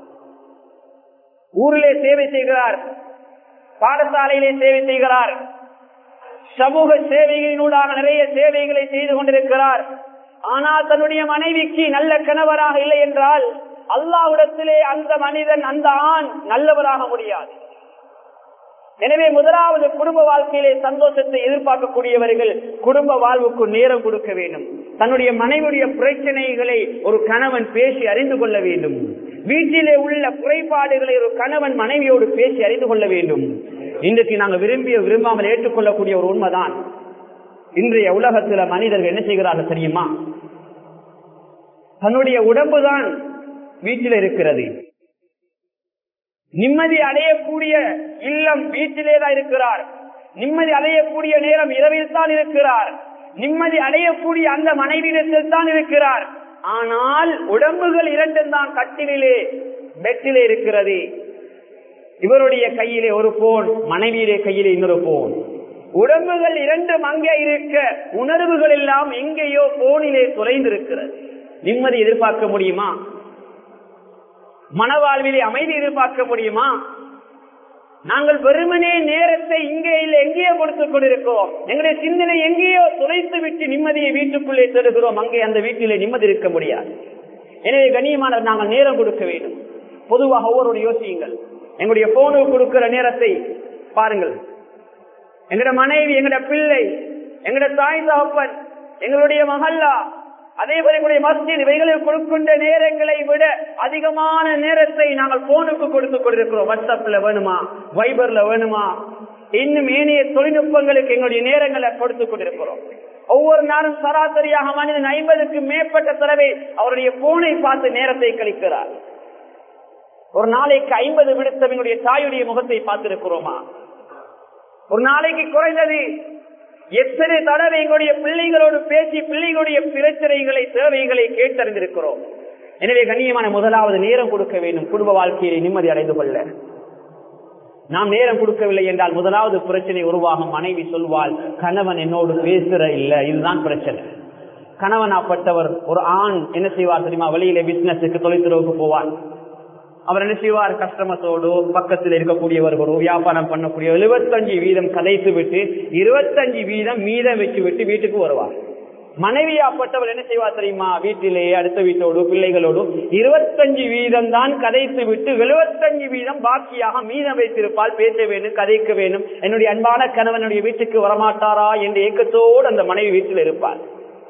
ஊரிலே சேவை செய்கிறார் பாடசாலையிலே சேவை செய்கிறார் சமூக சேவைகளினூடாக நிறைய சேவைகளை செய்து கொண்டிருக்கிறார் ஆனால் தன்னுடைய மனைவிக்கு நல்ல கணவராக இல்லை என்றால் அல்லாவிடத்திலே அந்த மனிதன் அந்த ஆண் நல்லவராக முடியாது எனவே முதலாவது குடும்ப வாழ்க்கையிலே சந்தோஷத்தை எதிர்பார்க்கக்கூடியவர்கள் குடும்ப வாழ்வுக்கு நேரம் கொடுக்க வேண்டும் தன்னுடைய மனைவியுடைய பிரச்சனைகளை ஒரு கணவன் பேசி அறிந்து கொள்ள வேண்டும் வீட்டிலே உள்ள குறைபாடுகளை ஒரு கணவன் மனைவியோடு பேசி அறிந்து கொள்ள வேண்டும் இன்றைக்கு நாங்கள் விரும்பிய விரும்பாமல் ஏற்றுக்கொள்ளக்கூடிய ஒரு உண்மைதான் இன்றைய உலகத்துல மனிதர்கள் என்ன செய்கிறார்கள் தெரியுமா தன்னுடைய உடம்புதான் வீட்டில் இருக்கிறது நிம்மதி அடையக்கூடிய இல்லம் வீட்டிலே தான் இருக்கிறார் நிம்மதி அடையக்கூடிய நேரம் இரவில் தான் இருக்கிறார் நிம்மதி அடையக்கூடிய அந்த மனைவியிடத்தில் தான் இருக்கிறார் ஆனால் உடம்புகள் இரண்டும் தான் கட்டிலே பெட்டிலே இருக்கிறது இவருடைய கையிலே ஒரு போன் மனைவியுடைய கையிலே இன்னொரு போன் உடம்புகள் இரண்டும் அங்கே இருக்க உணர்வுகள் எல்லாம் எங்கேயோ போனிலே தொலைந்திருக்கிறது நிம்மதி எதிர்பார்க்க முடியுமா மனவாழ்விலே அமைதி எதிர்பார்க்க முடியுமா நாங்கள் வெறுமனே நேரத்தை இங்கே இல்லை எங்கேயோ கொடுத்துக் கொண்டிருக்கிறோம் எங்களுடைய சிந்தனை எங்கேயோ துளைத்து விட்டு நிம்மதியை வீட்டுக்குள்ளே தருகிறோம் அங்கே அந்த வீட்டிலே நிம்மதி இருக்க முடியாது எனவே கண்ணியமான நாங்கள் நேரம் கொடுக்க வேண்டும் பொதுவாக ஒவ்வொரு யோசியுங்கள் எங்களுடைய போனுக்கு கொடுக்கிற நேரத்தை பாருங்கள் எங்கட மனைவி எங்கட பிள்ளை எங்கட தாய் தகப்பன் எங்களுடைய மகல்லா அதே போல எங்களுடைய மஸ்ஜித் இவைகளில் கொடுக்கின்ற நேரங்களை விட அதிகமான நேரத்தை நாங்கள் போனுக்கு கொடுத்து கொண்டிருக்கிறோம் வாட்ஸ்அப்ல வேணுமா வைபர்ல வேணுமா இன்னும் ஏனைய தொழில்நுட்பங்களுக்கு எங்களுடைய நேரங்களை கொடுத்து கொண்டிருக்கிறோம் ஒவ்வொரு நாளும் சராசரியாக மனிதன் ஐம்பதுக்கு மேற்பட்ட தடவை அவருடைய போனை பார்த்து நேரத்தை கழிக்கிறார் ஒரு நாளைக்கு ஐம்பது விடுத்தவனுடைய தாயுடைய முகத்தை பார்த்திருக்கிறோமா ஒரு நாளைக்கு குறைந்தது எத்தனை தடவை எங்களுடைய பிள்ளைகளோடு பேசி பிள்ளைகளுடைய பிரச்சனைகளை தேவைகளை கேட்டறிந்திருக்கிறோம் எனவே கண்ணியமான முதலாவது நேரம் கொடுக்க வேண்டும் குடும்ப வாழ்க்கையை நிம்மதி அடைந்து கொள்ள நாம் நேரம் கொடுக்கவில்லை என்றால் முதலாவது பிரச்சனை உருவாகும் மனைவி சொல்வாள் கணவன் என்னோடு பேசுற இல்ல இதுதான் பிரச்சனை கணவனாப்பட்டவர் ஒரு ஆண் என்ன செய்வார் தெரியுமா வெளியில பிசினஸுக்கு தொலைத்துறவுக்கு போவார் அவர் என்ன செய்வார் கஸ்டமர்ஸோடு பக்கத்தில் இருக்கக்கூடியவர்களோ வியாபாரம் பண்ணக்கூடிய எழுபத்தஞ்சு வீதம் கதைத்து விட்டு இருபத்தஞ்சு வீதம் மீதம் வச்சு விட்டு வீட்டுக்கு வருவார் மனைவியாப்பட்டவர் என்ன செய்வார் தெரியுமா வீட்டிலே அடுத்த வீட்டோடு பிள்ளைகளோடு இருபத்தஞ்சு வீதம் தான் கதைத்து விட்டு எழுபத்தஞ்சு வீதம் பாக்கியாக மீதம் வைத்திருப்பால் பேச வேண்டும் கதைக்க வேண்டும் என்னுடைய அன்பான கணவனுடைய வீட்டுக்கு வரமாட்டாரா என்ற ஏக்கத்தோடு அந்த மனைவி வீட்டில் இருப்பார்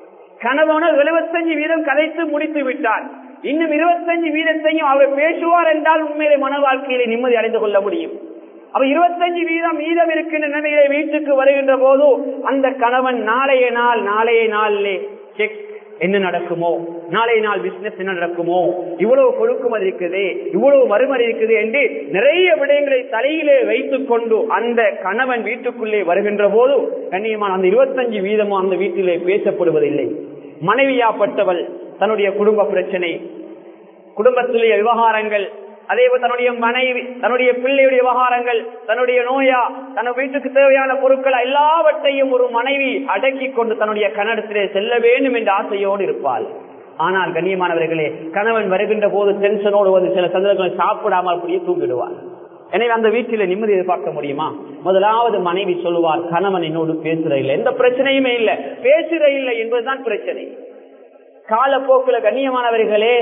கணவனர் எழுபத்தஞ்சு வீதம் கதைத்து முடித்து விட்டார் இன்னும் இருபத்தஞ்சு வீதத்தையும் அவர் பேசுவார் என்றால் உண்மையிலே மன வாழ்க்கையிலே நிம்மதி அடைந்து கொள்ள முடியும் அப்ப இருபத்தஞ்சு வீதம் மீதம் இருக்கின்ற நிலையிலே வீட்டுக்கு வருகின்ற போது அந்த கணவன் நாளைய நாள் நாளைய நாளிலே செக் என்ன நடக்குமோ நாளைய நாள் பிசினஸ் என்ன நடக்குமோ இவ்வளவு கொடுக்குமதி இருக்குது இவ்வளவு மறுமதி இருக்குது என்று நிறைய விடயங்களை தலையிலே வைத்துக் கொண்டு அந்த கணவன் வீட்டுக்குள்ளே வருகின்ற போது கண்ணியமான அந்த இருபத்தஞ்சு வீதமும் அந்த வீட்டிலே பேசப்படுவதில்லை மனைவியாப்பட்டவள் தன்னுடைய குடும்ப பிரச்சனை குடும்பத்திலேயே விவகாரங்கள் அதே போல் தன்னுடைய மனைவி தன்னுடைய பிள்ளையுடைய விவகாரங்கள் தன்னுடைய நோயா தன் வீட்டுக்கு தேவையான பொருட்கள் எல்லாவற்றையும் ஒரு மனைவி அடக்கி கொண்டு தன்னுடைய கன்னடத்திலே செல்ல வேண்டும் என்ற ஆசையோடு இருப்பாள் ஆனால் கண்ணியமானவர்களே கணவன் வருகின்ற போது டென்ஷனோடு வந்து சில சந்தர்ப்பங்களை சாப்பிடாமல் அப்படியே தூங்கிடுவார் எனவே அந்த வீட்டில நிம்மதி எதிர்பார்க்க முடியுமா முதலாவது மனைவி சொல்லுவார் கணவன் என்னோடு பேசுற இல்லை எந்த பிரச்சனையுமே இல்லை பேசுற இல்லை என்பதுதான் பிரச்சனை காலப்போக்குல கண்ணியமானவர்களே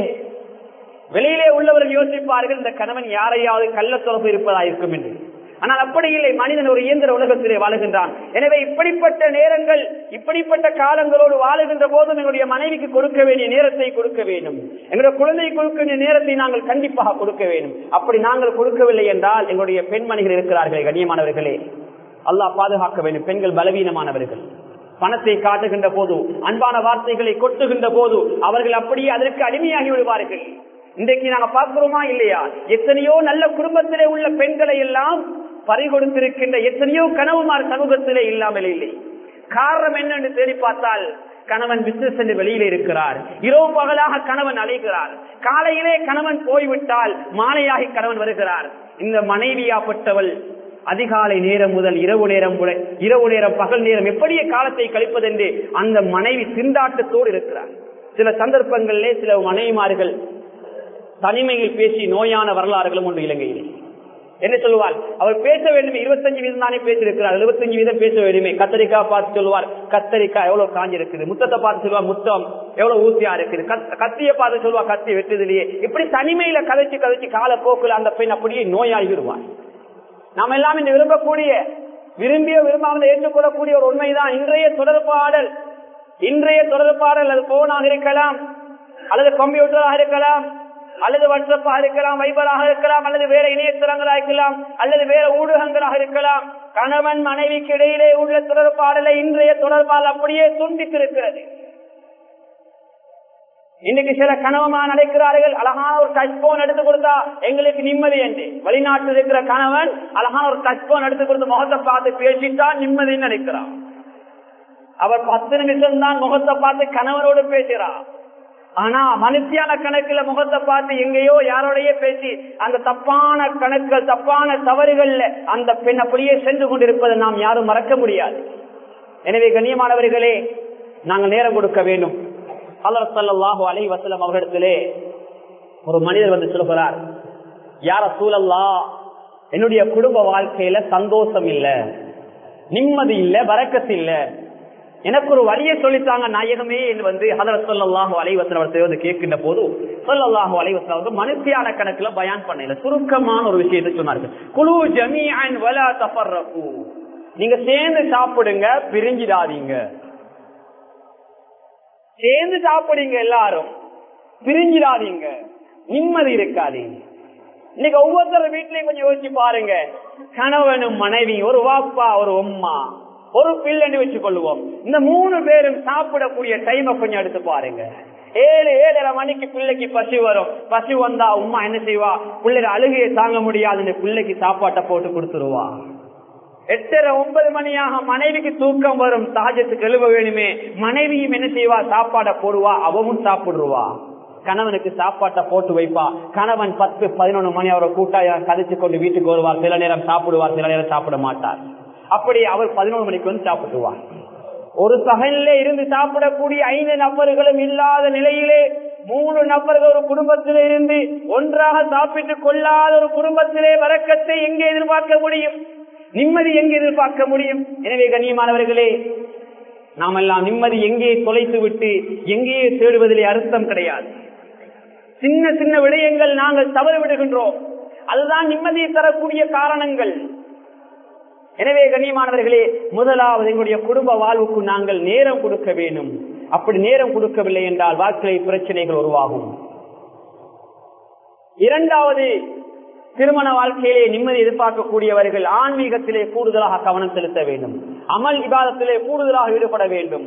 வெளியிலே உள்ளவர்கள் யோசிப்பார்கள் இந்த கணவன் யாரையாவது கள்ள தொடர்பு இருப்பதா இருக்கும் என்று ஆனால் அப்படி இல்லை மனிதன் ஒரு இயந்திர உலகத்திலே வாழுகின்றான் எனவே இப்படிப்பட்ட நேரங்கள் இப்படிப்பட்ட காலங்களோடு வாழுகின்ற போதும் எங்களுடைய மனைவிக்கு கொடுக்க வேண்டிய நேரத்தை கொடுக்க வேண்டும் எங்களுடைய குழந்தை கொடுக்க வேண்டிய நேரத்தை நாங்கள் கண்டிப்பாக கொடுக்க வேண்டும் அப்படி நாங்கள் கொடுக்கவில்லை என்றால் எங்களுடைய பெண்மணிகள் இருக்கிறார்கள் கண்ணியமானவர்களே அல்லாஹ் பாதுகாக்க வேண்டும் பெண்கள் பலவீனமானவர்கள் பணத்தை காட்டுகின்ற போது அன்பான வார்த்தைகளை கொட்டுகின்ற போது அவர்கள் அப்படியே அதற்கு அடிமையாகி விடுவார்கள் இன்றைக்கு நாங்க பார்க்கிறோமா இல்லையா எத்தனையோ நல்ல குடும்பத்திலே உள்ள பெண்களை எல்லாம் பறிகொடுத்திருக்கின்ற எத்தனையோ கனவுமார் சமூகத்திலே இல்லாமல் இல்லை காரணம் என்னன்னு தேடி பார்த்தால் கணவன் பிசினஸ் என்று வெளியில இருக்கிறார் இரவு பகலாக கணவன் அழைக்கிறார் காலையிலே கணவன் போய்விட்டால் மாலையாகி கணவன் வருகிறார் இந்த மனைவியாப்பட்டவள் அதிகாலை நேரம் முதல் இரவு நேரம் இரவு நேரம் பகல் நேரம் எப்படியே காலத்தை கழிப்பதென்று அந்த மனைவி திண்டாட்டத்தோடு இருக்கிறார் சில சந்தர்ப்பங்களிலே சில மனைவிமார்கள் தனிமையில் பேசி நோயான வரலாறுகளும் உண்டு இலங்கையிலே என்ன சொல்லுவார் அவர் பேச வேண்டும் இருபத்தஞ்சு வீதம் தானே பேசியிருக்கிறார் எழுபத்தஞ்சு வீதம் பேச வேண்டுமே கத்தரிக்காய் பார்த்து சொல்லுவார் கத்தரிக்காய் எவ்வளவு காஞ்சி இருக்குது முத்தத்தை பார்த்து சொல்லுவார் முத்தம் எவ்வளவு ஊசியா இருக்குது கத்திய பார்த்து சொல்லுவா கத்தி வெட்டுதிலேயே இப்படி தனிமையில கதைச்சு கதைச்சு காலப்போக்கில் அந்த பெண் அப்படியே நோயாகி விடுவார் நாம் எல்லாம் இந்த விரும்பக்கூடிய விரும்பிய விரும்பாமல் ஏற்றுக்கொள்ளக்கூடிய ஒரு உண்மைதான் இன்றைய தொடர்பாடல் இன்றைய தொடர்பாடல் அது போனாக இருக்கலாம் அல்லது கம்ப்யூட்டராக இருக்கலாம் அல்லது வாட்ஸ்அப்பாக இருக்கலாம் வைபராக இருக்கலாம் அல்லது வேற இணையதளங்களாக இருக்கலாம் அல்லது வேற ஊடகங்களாக இருக்கலாம் கணவன் மனைவிக்கு இடையிலே உள்ள தொடர்பாடலை இன்றைய தொடர்பால் அப்படியே துண்டித்திருக்கிறது இன்னைக்கு சில கணவமா நடக்கிறார்கள் அழகான ஒரு டச் போன் எடுத்து கொடுத்தா எங்களுக்கு நிம்மதி என்று வெளிநாட்டில் இருக்கிற கணவன் அழகான ஒரு டச் போன் எடுத்து கொடுத்து முகத்தை பார்த்து பேசித்தான் நிம்மதின்னு நினைக்கிறான் அவர் பத்து நிமிஷம் தான் முகத்தை பார்த்து கணவனோடு பேசுறார் ஆனா மனுஷியான கணக்குல முகத்தை பார்த்து எங்கேயோ யாரோடய பேசி அந்த தப்பான கணக்குகள் தப்பான தவறுகள்ல அந்த பெண் அப்படியே சென்று கொண்டிருப்பதை நாம் யாரும் மறக்க முடியாது எனவே கண்ணியமானவர்களே நாங்கள் நேரம் கொடுக்க வேண்டும் அல்லர் சல்லாஹு அலை வசலம் அவர்களிடத்திலே ஒரு மனிதர் வந்து சொல்கிறார் யார சூழல்லா என்னுடைய குடும்ப வாழ்க்கையில சந்தோஷம் இல்ல நிம்மதி இல்ல வரக்கத்து இல்ல எனக்கு ஒரு வழியை சொல்லித்தாங்க நாயகமே என்று வந்து ஹதரத் சொல்லல்லாஹு அலைவசன் அவர் வந்து கேட்கின்ற போது சொல்லல்லாஹு அலைவசன் அவர்கள் மனுஷியான கணக்குல பயான் பண்ணல சுருக்கமான ஒரு விஷயத்தை சொன்னார்கள் குழு ஜமீன் வலா தஃபர்ரகு நீங்க சேர்ந்து சாப்பிடுங்க பிரிஞ்சிடாதீங்க சேர்ந்து சாப்பிடுங்க எல்லாரும் பிரிஞ்சிடாதீங்க நிம்மதி இருக்காது இன்னைக்கு ஒவ்வொருத்தர் வீட்லயும் கொஞ்சம் யோசிச்சு பாருங்க கணவனும் மனைவி ஒரு வாப்பா ஒரு உம்மா ஒரு பிள்ளைன்னு வச்சு கொள்ளுவோம் இந்த மூணு பேரும் சாப்பிடக்கூடிய டைமை கொஞ்சம் எடுத்து பாருங்க ஏழு ஏழரை மணிக்கு பிள்ளைக்கு பசி வரும் பசி வந்தா உமா என்ன செய்வா பிள்ளைட அழுகையை தாங்க முடியாதுன்னு பிள்ளைக்கு சாப்பாட்டை போட்டு கொடுத்துருவா எட்டரை ஒன்பது மணியாக மனைவிக்கு தூக்கம் வரும் சகஜத்துக்கு எழுவ வேணுமே மனைவியும் என்ன செய்வா சாப்பாடை போடுவா அவவும் சாப்பிடுவா கணவனுக்கு சாப்பாட்டை போட்டு வைப்பா கணவன் பத்து பதினொன்று மணி அவரை கூட்டா கதைச்சு கொண்டு வீட்டுக்கு வருவார் சில நேரம் சாப்பிடுவார் சில நேரம் சாப்பிட மாட்டார் அப்படி அவர் பதினொன்று மணிக்கு வந்து சாப்பிடுவார் ஒரு சகனிலே இருந்து சாப்பிடக்கூடிய ஐந்து நபர்களும் இல்லாத நிலையிலே மூணு நபர்கள் ஒரு குடும்பத்திலே இருந்து ஒன்றாக சாப்பிட்டுக் கொள்ளாத ஒரு குடும்பத்திலே வரக்கத்தை எங்கே எதிர்பார்க்க முடியும் நிம்மதி எங்கே எதிர்பார்க்க முடியும் எனவே கண்ணியமானவர்களே நாம் எல்லாம் நிம்மதி எங்கே தொலைத்து விட்டு எங்கே தேடுவதிலே அர்த்தம் கிடையாது சின்ன சின்ன விடயங்கள் நாங்கள் தவறு விடுகின்றோம் அதுதான் நிம்மதியை தரக்கூடிய காரணங்கள் எனவே கண்ணியமானவர்களே முதலாவது எங்களுடைய குடும்ப வாழ்வுக்கு நாங்கள் நேரம் கொடுக்க வேண்டும் அப்படி நேரம் கொடுக்கவில்லை என்றால் வாழ்க்கையை பிரச்சனைகள் உருவாகும் இரண்டாவது திருமண வாழ்க்கையிலே நிம்மதி எதிர்பார்க்கக்கூடியவர்கள் ஆன்மீகத்திலே கூடுதலாக கவனம் செலுத்த வேண்டும் அமல் விவாதத்திலே கூடுதலாக ஈடுபட வேண்டும்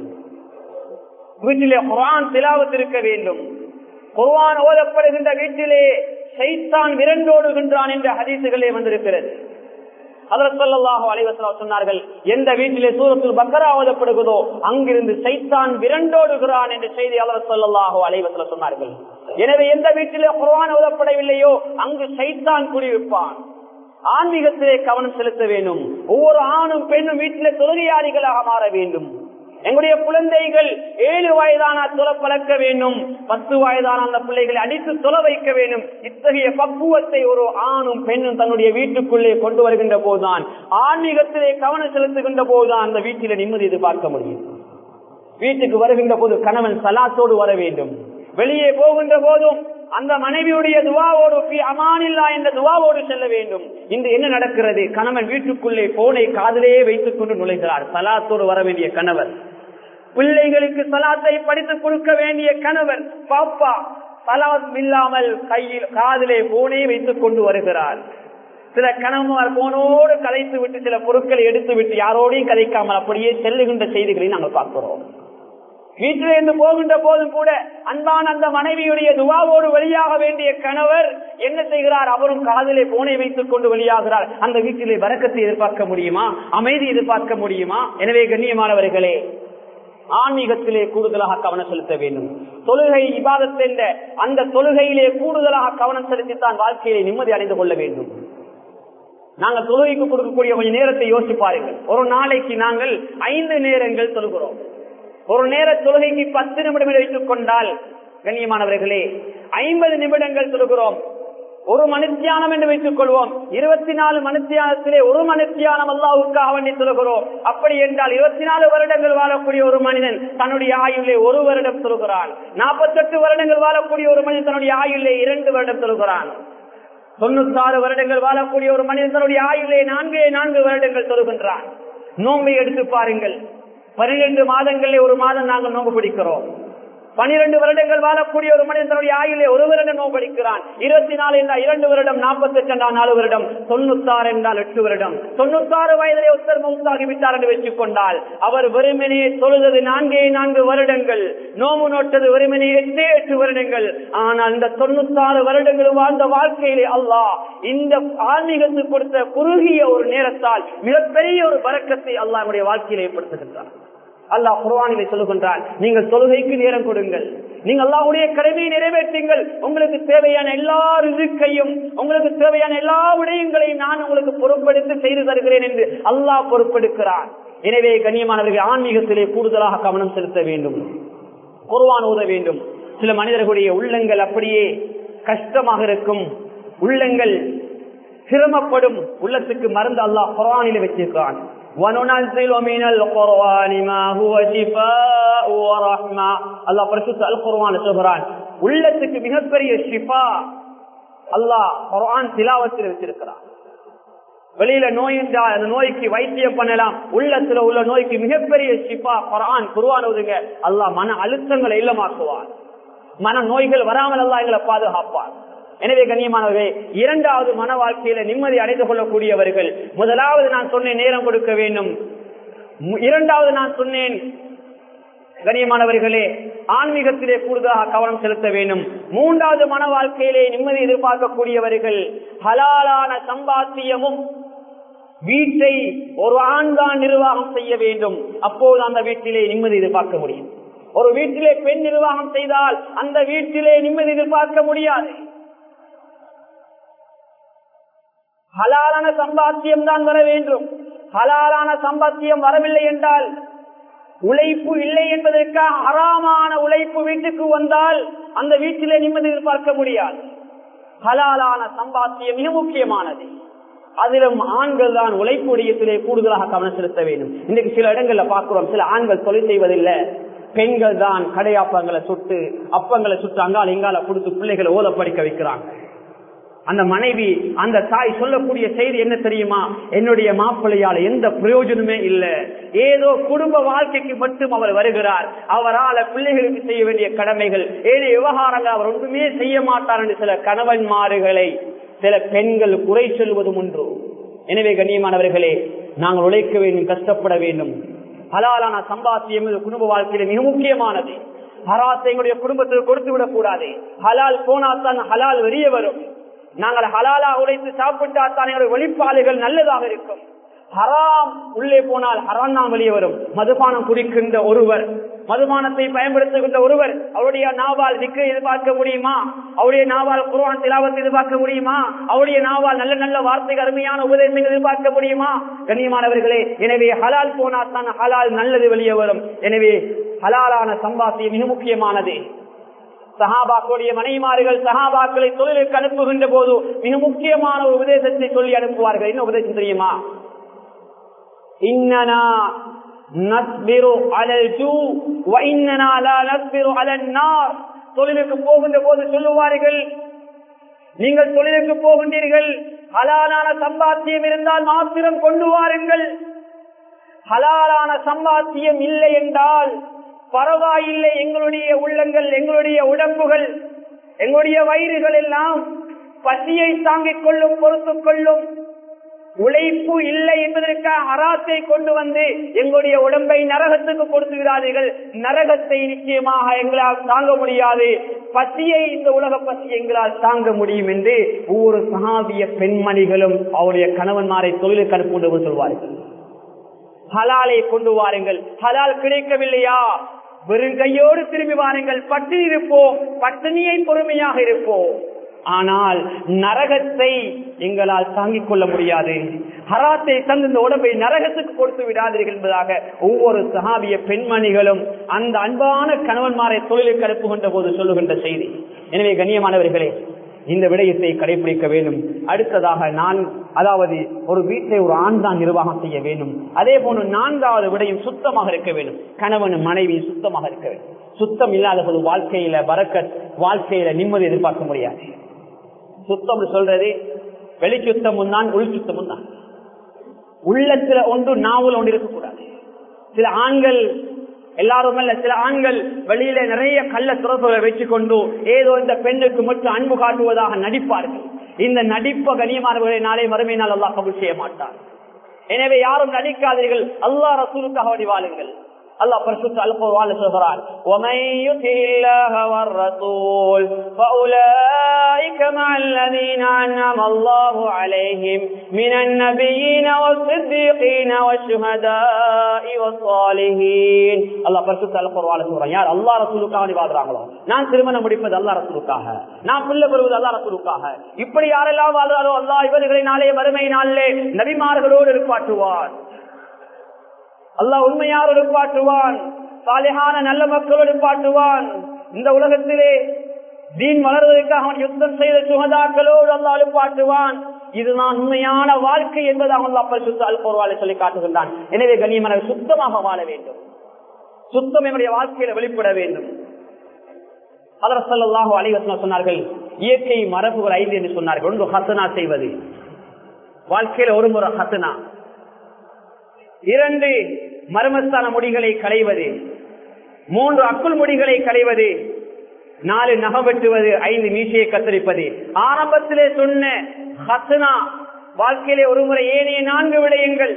வீட்டிலே குரான் திலாவத் இருக்க வேண்டும் குர்வான் ஓதப்படுகின்ற வீட்டிலே சைத்தான் விரண்டோடுகின்றான் என்ற ஹதீசுகளே வந்திருக்கிறது அதற்கல்லாஹோ அலைவசலா சொன்னார்கள் எந்த வீட்டிலே சூரத்தில் பக்கரா ஓதப்படுகிறதோ அங்கிருந்து சைத்தான் விரண்டோடுகிறான் என்ற செய்தி அவர் சொல்லல்லாஹோ அலைவசல சொன்னார்கள் எனவே எந்த வீட்டிலே குர்வான் ஓதப்படவில்லையோ அங்கு சைத்தான் குடிவிப்பான் ஆன்மீகத்திலே கவனம் செலுத்த வேண்டும் ஒவ்வொரு ஆணும் பெண்ணும் வீட்டிலே தொழுகையாளிகளாக மாற வேண்டும் எங்களுடைய குழந்தைகள் ஏழு வயதான தொலை பழக்க வேண்டும் பத்து வயதான அந்த பிள்ளைகளை அடித்து தொலை வைக்க வேண்டும் இத்தகைய பக்குவத்தை ஒரு ஆணும் பெண்ணும் தன்னுடைய வீட்டுக்குள்ளே கொண்டு வருகின்ற போதுதான் ஆன்மீகத்திலே கவனம் செலுத்துகின்ற போதுதான் அந்த வீட்டில நிம்மதி எதிர்பார்க்க முடியும் வீட்டுக்கு வருகின்ற போது கணவன் சலாத்தோடு வர வேண்டும் வெளியே போகின்ற போதும் அந்த மனைவியுடைய துவாவோடு அமானில்லா என்ற துவாவோடு செல்ல வேண்டும் இன்று என்ன நடக்கிறது கணவன் வீட்டுக்குள்ளே போனை காதலே வைத்துக் கொண்டு நுழைகிறார் சலாத்தோடு வர வேண்டிய கணவர் பிள்ளைகளுக்கு சலாத்தை படித்துக் கொடுக்க வேண்டிய கணவர் பாப்பா சலாத் இல்லாமல் கையில் காதலே போனே வைத்துக் கொண்டு வருகிறார் சில கணவன் போனோடு கலைத்து விட்டு சில பொருட்களை எடுத்து விட்டு யாரோடையும் கதைக்காமல் அப்படியே செல்லுகின்ற செய்திகளை நாங்கள் பார்க்கிறோம் வீட்டிலிருந்து போகின்ற போதும் கூட அன்பான அந்த மனைவியுடைய துவாவோடு வெளியாக வேண்டிய கணவர் என்ன செய்கிறார் அவரும் காதலே போனை வைத்துக் கொண்டு வெளியாகிறார் அந்த வீட்டிலே வரக்கத்தை எதிர்பார்க்க முடியுமா அமைதி எதிர்பார்க்க முடியுமா எனவே கண்ணியமானவர்களே ஆன்மீகத்திலே கூடுதலாக கவனம் செலுத்த வேண்டும் தொழுகை இபாதத் என்ற அந்த தொழுகையிலே கூடுதலாக கவனம் செலுத்தித்தான் வாழ்க்கையை நிம்மதி அடைந்து கொள்ள வேண்டும் நாங்கள் தொழுகைக்கு கொடுக்கக்கூடிய கொஞ்சம் நேரத்தை யோசிச்சு பாருங்கள் ஒரு நாளைக்கு நாங்கள் ஐந்து நேரங்கள் தொழுகிறோம் ஒரு நேர தொழுகைக்கு பத்து நிமிடம் வைத்துக் கொண்டால் கண்ணியமானவர்களே ஐம்பது நிமிடங்கள் தொழுகிறோம் ஒரு மனுத்தியானம் என்று வைத்துக் கொள்வோம் இருபத்தி நாலு மனுத்தியானத்திலே ஒரு மனுத்தியானம் அல்லாவுக்காக வேண்டி சொல்கிறோம் அப்படி என்றால் இருபத்தி நாலு வருடங்கள் வாழக்கூடிய ஒரு மனிதன் தன்னுடைய ஆயுளே ஒரு வருடம் சொல்கிறான் நாற்பத்தெட்டு வருடங்கள் வாழக்கூடிய ஒரு மனிதன் தன்னுடைய ஆயுளே இரண்டு வருடம் சொல்கிறான் தொண்ணூத்தாறு வருடங்கள் வாழக்கூடிய ஒரு மனிதன் தன்னுடைய ஆயுளே நான்கே நான்கு வருடங்கள் சொல்கின்றான் நோம்பை எடுத்து பாருங்கள் பனிரெண்டு மாதங்களிலே ஒரு மாதம் நாங்கள் நோம்பு பிடிக்கிறோம் பனிரெண்டு வருடங்கள் வாழக்கூடிய ஒரு மனிதன் தன்னுடைய ஆயுளே ஒரு வருடம் நோபடிக்கிறான் இருபத்தி நாலு என்றால் இரண்டு வருடம் நாற்பத்தி எட்டு என்றால் நாலு வருடம் தொண்ணூத்தாறு என்றால் எட்டு வருடம் தொண்ணூத்தாறு வயதிலே ஒருத்தர் மௌத்தாகி விட்டார் என்று வச்சுக் கொண்டால் அவர் வெறுமனே தொழுதது நான்கே நான்கு வருடங்கள் நோம்பு நோட்டது வெறுமனே எட்டே எட்டு வருடங்கள் ஆனால் இந்த தொண்ணூத்தாறு வருடங்கள் வாழ்ந்த வாழ்க்கையிலே அல்லாஹ் இந்த ஆன்மீகத்துக்கு கொடுத்த குறுகிய ஒரு நேரத்தால் மிகப்பெரிய ஒரு பறக்கத்தை அல்லாஹ் வாழ்க்கையில் ஏற்படுத்துகின்றார் அல்லாஹ் குர்வானிலே சொல்லுகின்றான் நீங்கள் தொழுகைக்கு நேரம் கொடுங்கள் நீங்கள் அல்லாஹுடைய கடமையை நிறைவேற்றுங்கள் உங்களுக்கு தேவையான எல்லா ரிசுக்கையும் உங்களுக்கு தேவையான எல்லா விடயங்களையும் நான் உங்களுக்கு பொறுப்படுத்தி செய்து தருகிறேன் என்று அல்லாஹ் பொறுப்பெடுக்கிறான் எனவே கண்ணியமானவர்கள் ஆன்மீகத்திலே கூடுதலாக கவனம் செலுத்த வேண்டும் குர்வான் ஓத வேண்டும் சில மனிதர்களுடைய உள்ளங்கள் அப்படியே கஷ்டமாக இருக்கும் உள்ளங்கள் சிரமப்படும் உள்ளத்துக்கு மருந்து அல்லாஹ் குர்வானிலே வச்சிருக்கிறான் وننزل من القرآن ما هو شفاء ورحمة الله பரிசுத்த அல் குர்ஆன் சொல்கிறான் உள்ளத்துக்கு மிகப்பெரிய ஷிஃபா அல்லாஹ் குர்ஆன் திலாவத்தில் வச்சிருக்கிறான் வெளியில நோய் இருந்தால் அந்த நோய்க்கு வைத்தியம் பண்ணலாம் உள்ளத்துல உள்ள நோய்க்கு மிகப்பெரிய சிப்பா குரான் குருவான் ஒதுங்க அல்லாஹ் மன அழுத்தங்களை இல்லமாக்குவான் மன நோய்கள் வராமல் அல்லா எங்களை பாதுகாப்பான் எனவே கண்ணியமானவர்களே இரண்டாவது மன வாழ்க்கையில நிம்மதி அடைந்து கொள்ளக்கூடியவர்கள் முதலாவது நான் சொன்னேன் நேரம் கொடுக்க வேண்டும் இரண்டாவது நான் சொன்னேன் கண்ணியமானவர்களே ஆன்மீகத்திலே கூடுதலாக கவனம் செலுத்த வேண்டும் மூன்றாவது மன வாழ்க்கையிலே நிம்மதி எதிர்பார்க்கக்கூடியவர்கள் ஹலாலான சம்பாத்தியமும் வீட்டை ஒரு ஆண் தான் நிர்வாகம் செய்ய வேண்டும் அப்போது அந்த வீட்டிலே நிம்மதி எதிர்பார்க்க முடியும் ஒரு வீட்டிலே பெண் நிர்வாகம் செய்தால் அந்த வீட்டிலே நிம்மதி எதிர்பார்க்க முடியாது ஹலாலான சம்பாத்தியம் தான் வர வேண்டும் ஹலாலான சம்பாத்தியம் வரவில்லை என்றால் உழைப்பு இல்லை என்பதற்காக அறாமான உழைப்பு வீட்டுக்கு வந்தால் அந்த வீட்டிலே நிம்மதி எதிர்பார்க்க முடியாது ஹலாலான சம்பாத்தியம் மிக முக்கியமானது அதிலும் ஆண்கள் தான் உழைப்பு உடையத்திலே கூடுதலாக கவனம் செலுத்த வேண்டும் இன்னைக்கு சில இடங்கள்ல பார்க்கிறோம் சில ஆண்கள் தொழில் செய்வதில்லை பெண்கள் தான் கடையாப்பங்களை சுட்டு அப்பங்களை சுட்டு அங்கால இங்கால கொடுத்து பிள்ளைகளை ஓத படிக்க வைக்கிறாங்க அந்த மனைவி அந்த தாய் சொல்லக்கூடிய செய்தி என்ன தெரியுமா என்னுடைய மாப்பிள்ளையால எந்த பிரயோஜனமே இல்ல ஏதோ குடும்ப வாழ்க்கைக்கு மட்டும் அவர் வருகிறார் அவரால் பிள்ளைகளுக்கு செய்ய வேண்டிய கடமைகள் ஏழு விவகாரங்கள் அவர் ஒன்றுமே செய்ய மாட்டார் என்று சில கணவன்மார்களை சில பெண்கள் குறை சொல்வதும் ஒன்று எனவே கண்ணியமானவர்களே நாங்கள் உழைக்க வேண்டும் கஷ்டப்பட வேண்டும் ஹலாலான சம்பாத்தியம் குடும்ப வாழ்க்கையில மிக முக்கியமானது ஹராத்தை எங்களுடைய குடும்பத்துக்கு கொடுத்து விடக் கூடாது ஹலால் போனாத்தான் ஹலால் வெளியே வரும் நாங்கள் ஹலாலா உழைத்து சாப்பிட்டா தான் எங்களுடைய வெளிப்பாடுகள் நல்லதாக இருக்கும் ஹராம் உள்ளே போனால் ஹராம் தான் வெளியே வரும் மதுபானம் குடிக்கின்ற ஒருவர் மதுபானத்தை பயன்படுத்துகின்ற ஒருவர் அவருடைய நாவால் திக்க எதிர்பார்க்க முடியுமா அவருடைய நாவால் குர்ஆன் திலாவத்தை எதிர்பார்க்க முடியுமா அவருடைய நாவால் நல்ல நல்ல வார்த்தைகள் அருமையான உபதேசங்கள் எதிர்பார்க்க முடியுமா கண்ணியமானவர்களே எனவே ஹலால் போனால் தான் ஹலால் நல்லது வெளியே வரும் எனவே ஹலாலான சம்பாத்தியம் மிக முக்கியமானது சஹாபாக்களுடைய மனைமார்கள் சஹாபாக்களை தொழிலுக்கு அனுப்புகின்ற போது மிக முக்கியமான ஒரு உபதேசத்தை சொல்லி அனுப்புவார்கள் என்ன உபதேசம் தெரியுமா இன்னனா நஸ்பிரு அலல் ஜூ வ இன்னனா லா நஸ்பிரு அலன் நார் தொழிலுக்கு போகின்ற போது சொல்லுவார்கள் நீங்கள் தொழிலுக்கு போகின்றீர்கள் ஹலாலான சம்பாத்தியம் இருந்தால் மாத்திரம் கொண்டு வாருங்கள் ஹலாலான சம்பாத்தியம் இல்லை என்றால் பரவாயில்லை எங்களுடைய உள்ளங்கள் எங்களுடைய உடம்புகள் எங்களுடைய வயிறுகள் எல்லாம் பசியை தாங்கிக் கொள்ளும் பொறுத்துக் கொள்ளும் உழைப்பு இல்லை என்பதற்காக அராத்தை கொண்டு வந்து எங்களுடைய உடம்பை நரகத்துக்கு கொடுத்து விடாதீர்கள் நரகத்தை நிச்சயமாக எங்களால் தாங்க முடியாது பசியை இந்த உலக பசி எங்களால் தாங்க முடியும் என்று ஒவ்வொரு சகாபிய பெண்மணிகளும் அவருடைய கணவன்மாரை தொழிலுக்கு அனுப்புவது சொல்வார்கள் ஹலாலை கொண்டு வாருங்கள் ஹலால் கிடைக்கவில்லையா வெறும் கையோடு திரும்பி வாருங்கள் பட்டி இருப்போம் பட்டினியை பொறுமையாக இருப்போம் ஆனால் நரகத்தை எங்களால் தாங்கிக் கொள்ள முடியாது ஹராத்தை தந்து இந்த உடம்பை நரகத்துக்கு கொடுத்து விடாதீர்கள் என்பதாக ஒவ்வொரு சகாபிய பெண்மணிகளும் அந்த அன்பான கணவன்மாரை தொழிலுக்கு அனுப்புகின்ற போது சொல்லுகின்ற செய்தி எனவே கண்ணியமானவர்களே இந்த விடயத்தை கடைபிடிக்க வேண்டும் அடுத்ததாக நான் அதாவது ஒரு வீட்டை ஒரு ஆண் தான் நிர்வாகம் செய்ய வேண்டும் அதே போன்று நான்காவது விடயம் சுத்தமாக இருக்க வேண்டும் கணவன் மனைவி சுத்தமாக இருக்க வேண்டும் சுத்தம் இல்லாத போது வாழ்க்கையில பறக்க வாழ்க்கையில நிம்மதி எதிர்பார்க்க முடியாது சுத்தம் சொல்றது வெளி சுத்தமும் தான் உள் சுத்தமும் தான் உள்ளத்துல ஒன்று நாவல் ஒன்று இருக்கக்கூடாது சில ஆண்கள் எல்லாரும் அல்ல சில ஆண்கள் வெளியில நிறைய கள்ள துறப்புகளை வச்சுக் கொண்டு ஏதோ இந்த பெண்ணுக்கு மட்டும் அன்பு காட்டுவதாக நடிப்பார்கள் இந்த நடிப்ப கனியமானவர்களை நாளை மறுமை நாள் அல்லாஹ் கபுல் செய்ய மாட்டார் எனவே யாரும் நடிக்காதீர்கள் அல்லாஹ் ரசூலுக்காக வழி வாழுங்கள் அல்லாஹ் பரிசுத்த அல்குர்ஆன்ல சொல்கிறான் ومن يطع الله والرسول فاولئك مع الذين انعم الله عليهم من النبيين والصديقين والشهداء والصالحين அல்லாஹ் பரிசுத்த அல்குர்ஆன்ல சொல்றான் யார் அல்லாஹ் ரசூலுக்காக வழி வாழ்றாங்களோ நான் திருமணம் முடிப்பது அல்லாஹ் ரசூலுக்காக நான் பிள்ளை பெறுவது அல்லாஹ் ரசூலுக்காக இப்படி யாரெல்லாம் வாழ்றாரோ அல்லாஹ் இவர்களை நாளே வறுமை நாளிலே நபிமார்களோடு இருப்பாட்டுவார் அல்லாஹ் உண்மையார் எழுப்பாட்டுவான் சாலிகான நல்ல மக்கள் எழுப்பாட்டுவான் இந்த உலகத்திலே தீன் வளர்வதற்காக அவன் யுத்தம் செய்த சுகதாக்களோடு அல்லாஹ் எழுப்பாட்டுவான் இதுதான் உண்மையான வாழ்க்கை என்பதாக அல்லாஹ் பரிசுத்த அல் போர்வாலை சொல்லி காட்டுகின்றான் எனவே கண்ணியமான சுத்தமாக வாழ வேண்டும் சுத்தம் என்னுடைய வாழ்க்கையில வெளிப்பட வேண்டும் அதரசல்லாஹு அலைவசனம் சொன்னார்கள் இயற்கை மரபுகள் ஐந்து என்று சொன்னார்கள் ஒன்று ஹசனா செய்வது வாழ்க்கையில ஒரு முறை ஹத்துனா இரண்டு மர்மஸ்தான முடிகளை களைவது மூன்று அக்குள் முடிகளை களைவது நாலு நகம் வெட்டுவது ஐந்து மீசையை கத்தரிப்பது ஆரம்பத்திலே சொன்ன ஹத்னா வாழ்க்கையிலே ஒரு முறை ஏனைய நான்கு விடயங்கள்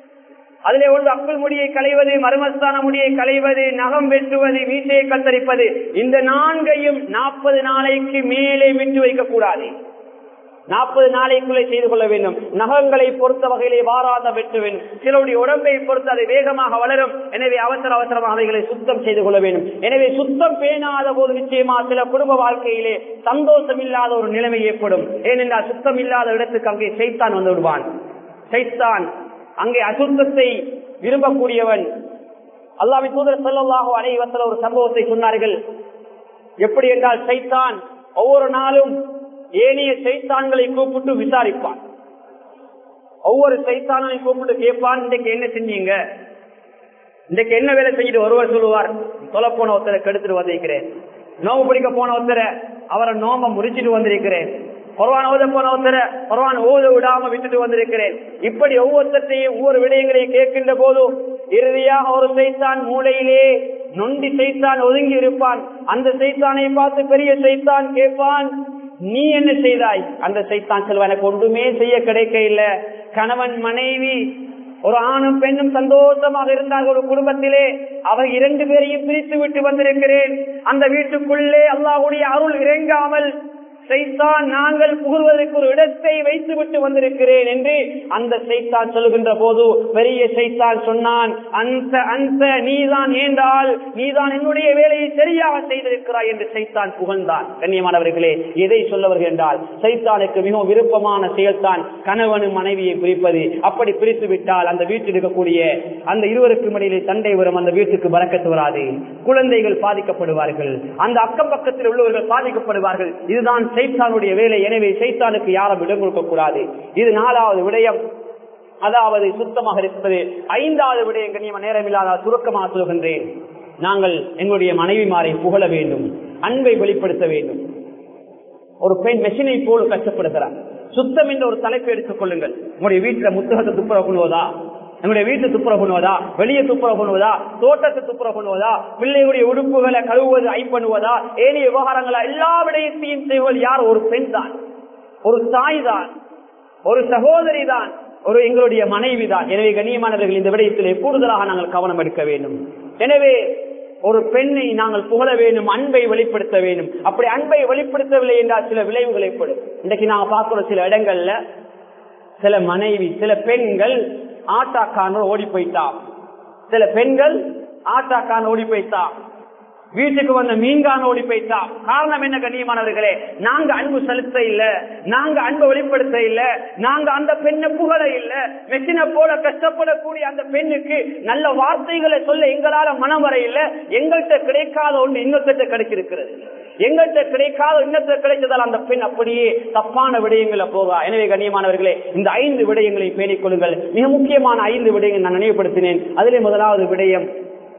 அதிலே ஒன்று அக்குள் முடியை களைவது மர்மஸ்தான முடியை களைவது நகம் வெட்டுவது மீசையை கத்தரிப்பது இந்த நான்கையும் நாற்பது நாளைக்கு மேலே விட்டு வைக்க கூடாது நாற்பது நாளைக்குள்ளே செய்து கொள்ள வேண்டும் நகங்களை பொறுத்த வகையிலே வாராத வெட்ட வேண்டும் சிலருடைய உடம்பை பொறுத்து அது வேகமாக வளரும் எனவே அவசர அவசரமாக அவைகளை சுத்தம் செய்து கொள்ள வேண்டும் எனவே சுத்தம் பேணாத போது நிச்சயமா சில குடும்ப வாழ்க்கையிலே சந்தோஷம் இல்லாத ஒரு நிலைமை ஏற்படும் ஏனென்றால் சுத்தம் இல்லாத இடத்துக்கு அங்கே சைத்தான் வந்து விடுவான் சைத்தான் அங்கே அசுத்தத்தை விரும்பக்கூடியவன் அல்லாவின் தூதர் சொல்லலாக அனைவசல ஒரு சம்பவத்தை சொன்னார்கள் எப்படி என்றால் சைத்தான் ஒவ்வொரு நாளும் ஏனைய சைத்தான்களை கூப்பிட்டு விசாரிப்பான் ஒவ்வொரு சைத்தானையும் கூப்பிட்டு கேட்பான் இன்றைக்கு என்ன செஞ்சீங்க இன்றைக்கு என்ன வேலை செஞ்சுட்டு ஒருவர் சொல்லுவார் சொல்ல போன ஒருத்தரை கெடுத்துட்டு வந்திருக்கிறேன் நோம்பு பிடிக்க போன ஒருத்தரை அவரை நோம்ப முறிச்சிட்டு வந்திருக்கிறேன் குரவான் ஓத போன ஒருத்தரை குரவான் ஓத விடாம விட்டுட்டு வந்திருக்கிறேன் இப்படி ஒவ்வொருத்தையும் ஒவ்வொரு விடயங்களையும் கேட்கின்ற போதும் இறுதியாக ஒரு சைத்தான் மூளையிலே நொண்டி சைத்தான் ஒதுங்கி இருப்பான் அந்த சைத்தானை பார்த்து பெரிய சைத்தான் கேட்பான் நீ என்ன செய்தாய் அந்த சைத்தான் செல்வ எனக்கு ஒன்றுமே செய்ய கிடைக்க இல்ல கணவன் மனைவி ஒரு ஆணும் பெண்ணும் சந்தோஷமாக இருந்தார்கள் ஒரு குடும்பத்திலே அவர் இரண்டு பேரையும் பிரித்து விட்டு வந்திருக்கிறேன் அந்த வீட்டுக்குள்ளே அல்லாஹுடைய அருள் இறங்காமல் சைத்தான் நாங்கள் புகழ்வதற்கு ஒரு இடத்தை வைத்து விட்டு வந்திருக்கிறேன் என்று அந்த சைத்தான் சொல்லுகின்ற போது பெரிய சைத்தான் சொன்னான் அந்த அந்த நீதான் ஏண்டால் நீதான் என்னுடைய வேலையை சரியாக செய்திருக்கிறாய் என்று சைத்தான் புகழ்ந்தான் கண்ணியமானவர்களே எதை சொல்லவர்கள் என்றால் சைத்தானுக்கு மிகவும் விருப்பமான செயல்தான் கணவனும் மனைவியை பிரிப்பது அப்படி பிரித்து விட்டால் அந்த வீட்டில் இருக்கக்கூடிய அந்த இருவருக்கும் இடையிலே சண்டை வரும் அந்த வீட்டுக்கு பறக்கத்து வராது குழந்தைகள் பாதிக்கப்படுவார்கள் அந்த அக்கம் பக்கத்தில் உள்ளவர்கள் பாதிக்கப்படுவார்கள் இதுதான் சைத்தானுடைய வேலை எனவே சைத்தானுக்கு யாரும் இடம் கொடுக்க கூடாது இது நாலாவது விடயம் அதாவது சுத்தமாக இருப்பது ஐந்தாவது விடயம் கண்ணியமா நேரம் இல்லாத சுருக்கமாக சொல்கின்றேன் நாங்கள் எங்களுடைய மனைவிமாரை புகழ வேண்டும் அன்பை வெளிப்படுத்த வேண்டும் ஒரு பெண் மெஷினை போல் கஷ்டப்படுகிறார் சுத்தம் என்ற ஒரு தலைப்பை எடுத்துக் கொள்ளுங்கள் உங்களுடைய வீட்டுல முத்தகத்தை துப்புரவு கொள்வதா நம்முடைய வீட்டு துப்புரவு பண்ணுவதா வெளியே துப்புரவு பண்ணுவதா தோட்டத்தை துப்புரவு பண்ணுவதா பிள்ளைகளுடைய உடுப்புகளை கழுவுவது ஐ பண்ணுவதா ஏனைய விவகாரங்களா எல்லா விடயத்தையும் செய்வது யார் ஒரு பெண் தான் ஒரு தாய் தான் ஒரு சகோதரி தான் ஒரு எங்களுடைய மனைவி தான் எனவே கண்ணியமானவர்கள் இந்த விடயத்திலே கூடுதலாக நாங்கள் கவனம் எடுக்க வேண்டும் எனவே ஒரு பெண்ணை நாங்கள் புகழ வேண்டும் அன்பை வெளிப்படுத்த வேண்டும் அப்படி அன்பை வெளிப்படுத்தவில்லை என்றால் சில விளைவுகள் ஏற்படும் இன்றைக்கு நாங்க பார்க்கிற சில இடங்கள்ல சில மனைவி சில பெண்கள் ஆட்டாக்கான ஓடி போயிட்டா சில பெண்கள் ஆட்டாக்கான ஓடி போயிட்டா வீட்டுக்கு வந்த மீன்கான ஓடி போயிட்டா காரணம் என்ன கண்ணியமானவர்களே நாங்க அன்பு செலுத்த இல்ல நாங்க அன்பு வெளிப்படுத்த இல்ல நாங்க அந்த பெண்ணை புகழ இல்ல மெஷினை போல கஷ்டப்படக்கூடிய அந்த பெண்ணுக்கு நல்ல வார்த்தைகளை சொல்ல எங்களால மனம் வர இல்ல எங்கள்கிட்ட கிடைக்காத ஒன்று இன்னொருத்த கிடைச்சிருக்கிறது எங்கள்கிட்ட கிடைக்காத இன்னொருத்த கிடைச்சதால் அந்த பெண் அப்படியே தப்பான விடயங்களை போவா எனவே கண்ணியமானவர்களே இந்த ஐந்து விடயங்களை பேணிக் கொள்ளுங்கள் மிக முக்கியமான ஐந்து விடயங்கள் நான் நினைவுபடுத்தினேன் அதிலே முதலாவது விடயம்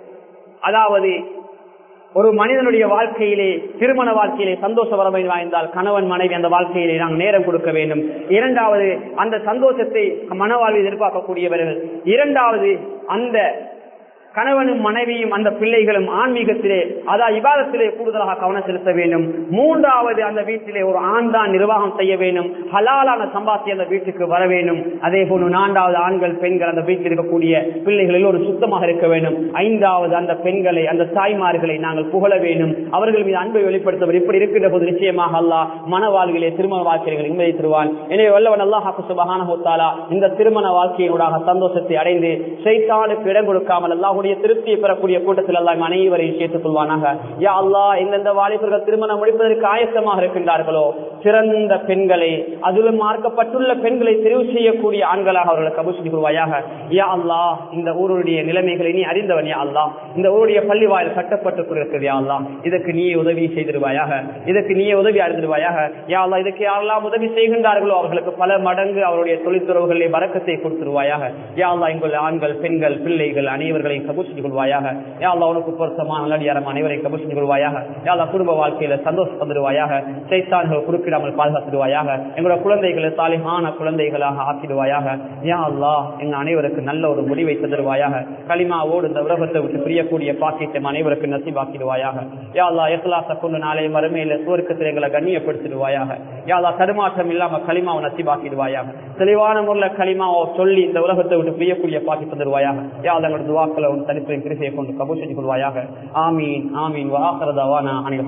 அதாவது ஒரு மனிதனுடைய வாழ்க்கையிலே திருமண வாழ்க்கையிலே சந்தோஷ வரமை வாய்ந்தால் கணவன் மனைவி அந்த வாழ்க்கையிலே நாம் நேரம் கொடுக்க வேண்டும் இரண்டாவது அந்த சந்தோஷத்தை மனவாழ்வில் எதிர்பார்க்கக்கூடியவர்கள் இரண்டாவது அந்த கணவனும் மனைவியும் அந்த பிள்ளைகளும் ஆன்மீகத்திலே அதாவது விவாதத்திலே கூடுதலாக கவனம் செலுத்த வேண்டும் மூன்றாவது அந்த வீட்டிலே ஒரு ஆண் தான் நிர்வாகம் செய்ய வேண்டும் ஹலாலான சம்பாத்தி அந்த வீட்டுக்கு வர வேண்டும் அதே போன்று நான்காவது ஆண்கள் பெண்கள் அந்த வீட்டில் இருக்கக்கூடிய பிள்ளைகளில் ஒரு சுத்தமாக இருக்க வேண்டும் ஐந்தாவது அந்த பெண்களை அந்த தாய்மார்களை நாங்கள் புகழ வேண்டும் அவர்கள் மீது அன்பை வெளிப்படுத்தவர் இப்படி இருக்கின்ற போது நிச்சயமாக அல்லா மன வாழ்விலே திருமண வாழ்க்கைகள் நிம்மதி தருவான் எனவே வல்லவன் அல்லாஹாக்கு சுபகான இந்த திருமண வாழ்க்கையினூடாக சந்தோஷத்தை அடைந்து சைத்தானுக்கு இடம் கொடுக்காமல் அல்லாஹுடைய திருப்தியை பெறக்கூடிய கூட்டத்தில் எல்லாம் அனைவரையும் சேர்த்துக் கொள்வானாக யா அல்லா எந்தெந்த வாலிபர்கள் திருமணம் முடிப்பதற்கு ஆயத்தமாக இருக்கின்றார்களோ சிறந்த பெண்களை அதிலும் மார்க்கப்பட்டுள்ள பெண்களை தெரிவு செய்யக்கூடிய ஆண்களாக அவர்களை கபூசி கொள்வாயாக யா அல்லா இந்த ஊருடைய நிலைமைகளை நீ அறிந்தவன் யா அல்லா இந்த ஊருடைய பள்ளி வாயில் கட்டப்பட்டு கொண்டிருக்கிறது யா அல்லா இதற்கு நீ உதவி செய்திருவாயாக இதற்கு நீ உதவி அறிந்திருவாயாக யா அல்லா இதுக்கு யாரெல்லாம் உதவி செய்கின்றார்களோ அவர்களுக்கு பல மடங்கு அவருடைய தொழில்துறவுகளிலே வரக்கத்தை கொடுத்துருவாயாக யா அல்லா இங்குள்ள ஆண்கள் பெண்கள் பிள்ளைகள் அனைவர்களையும் கபூல் செஞ்சு கொள்வாயாக யா அல்லா உனக்கு பொருத்தமான நல்லடியாரம் அனைவரை கபூல் செஞ்சு கொள்வாயாக யா அல்லா குடும்ப வாழ்க்கையில சந்தோஷம் தந்துடுவாயாக சைத்தான்கள் குறுக்கிடாமல் பாதுகாத்துடுவாயாக எங்களோட குழந்தைகளை சாலிமான குழந்தைகளாக ஆக்கிடுவாயாக யா அல்லா எங்க அனைவருக்கு நல்ல ஒரு முடிவை தந்துடுவாயாக களிமாவோடு இந்த உலகத்தை விட்டு பிரியக்கூடிய பாக்கியத்தை அனைவருக்கு நசிபாக்கிடுவாயாக யா அல்லா எஸ்லாச கொண்டு நாளை மறுமையில சுவர்க்கத்தில் எங்களை கண்ணியப்படுத்திடுவாயாக யா அல்லா தடுமாற்றம் இல்லாம களிமாவை நசிபாக்கிடுவாயாக தெளிவான முறையில் களிமாவை சொல்லி இந்த உலகத்தை விட்டு பிரியக்கூடிய பாக்கி தந்துடுவாயாக யா அல்லா எங்களோட துவாக்களை உன் தனிப்பையும் கிருஷையை கொண்டு கபூல் செஞ்சு கொள்வாயாக ஆமீன் ஆமீன் வாசரதாவான அனில்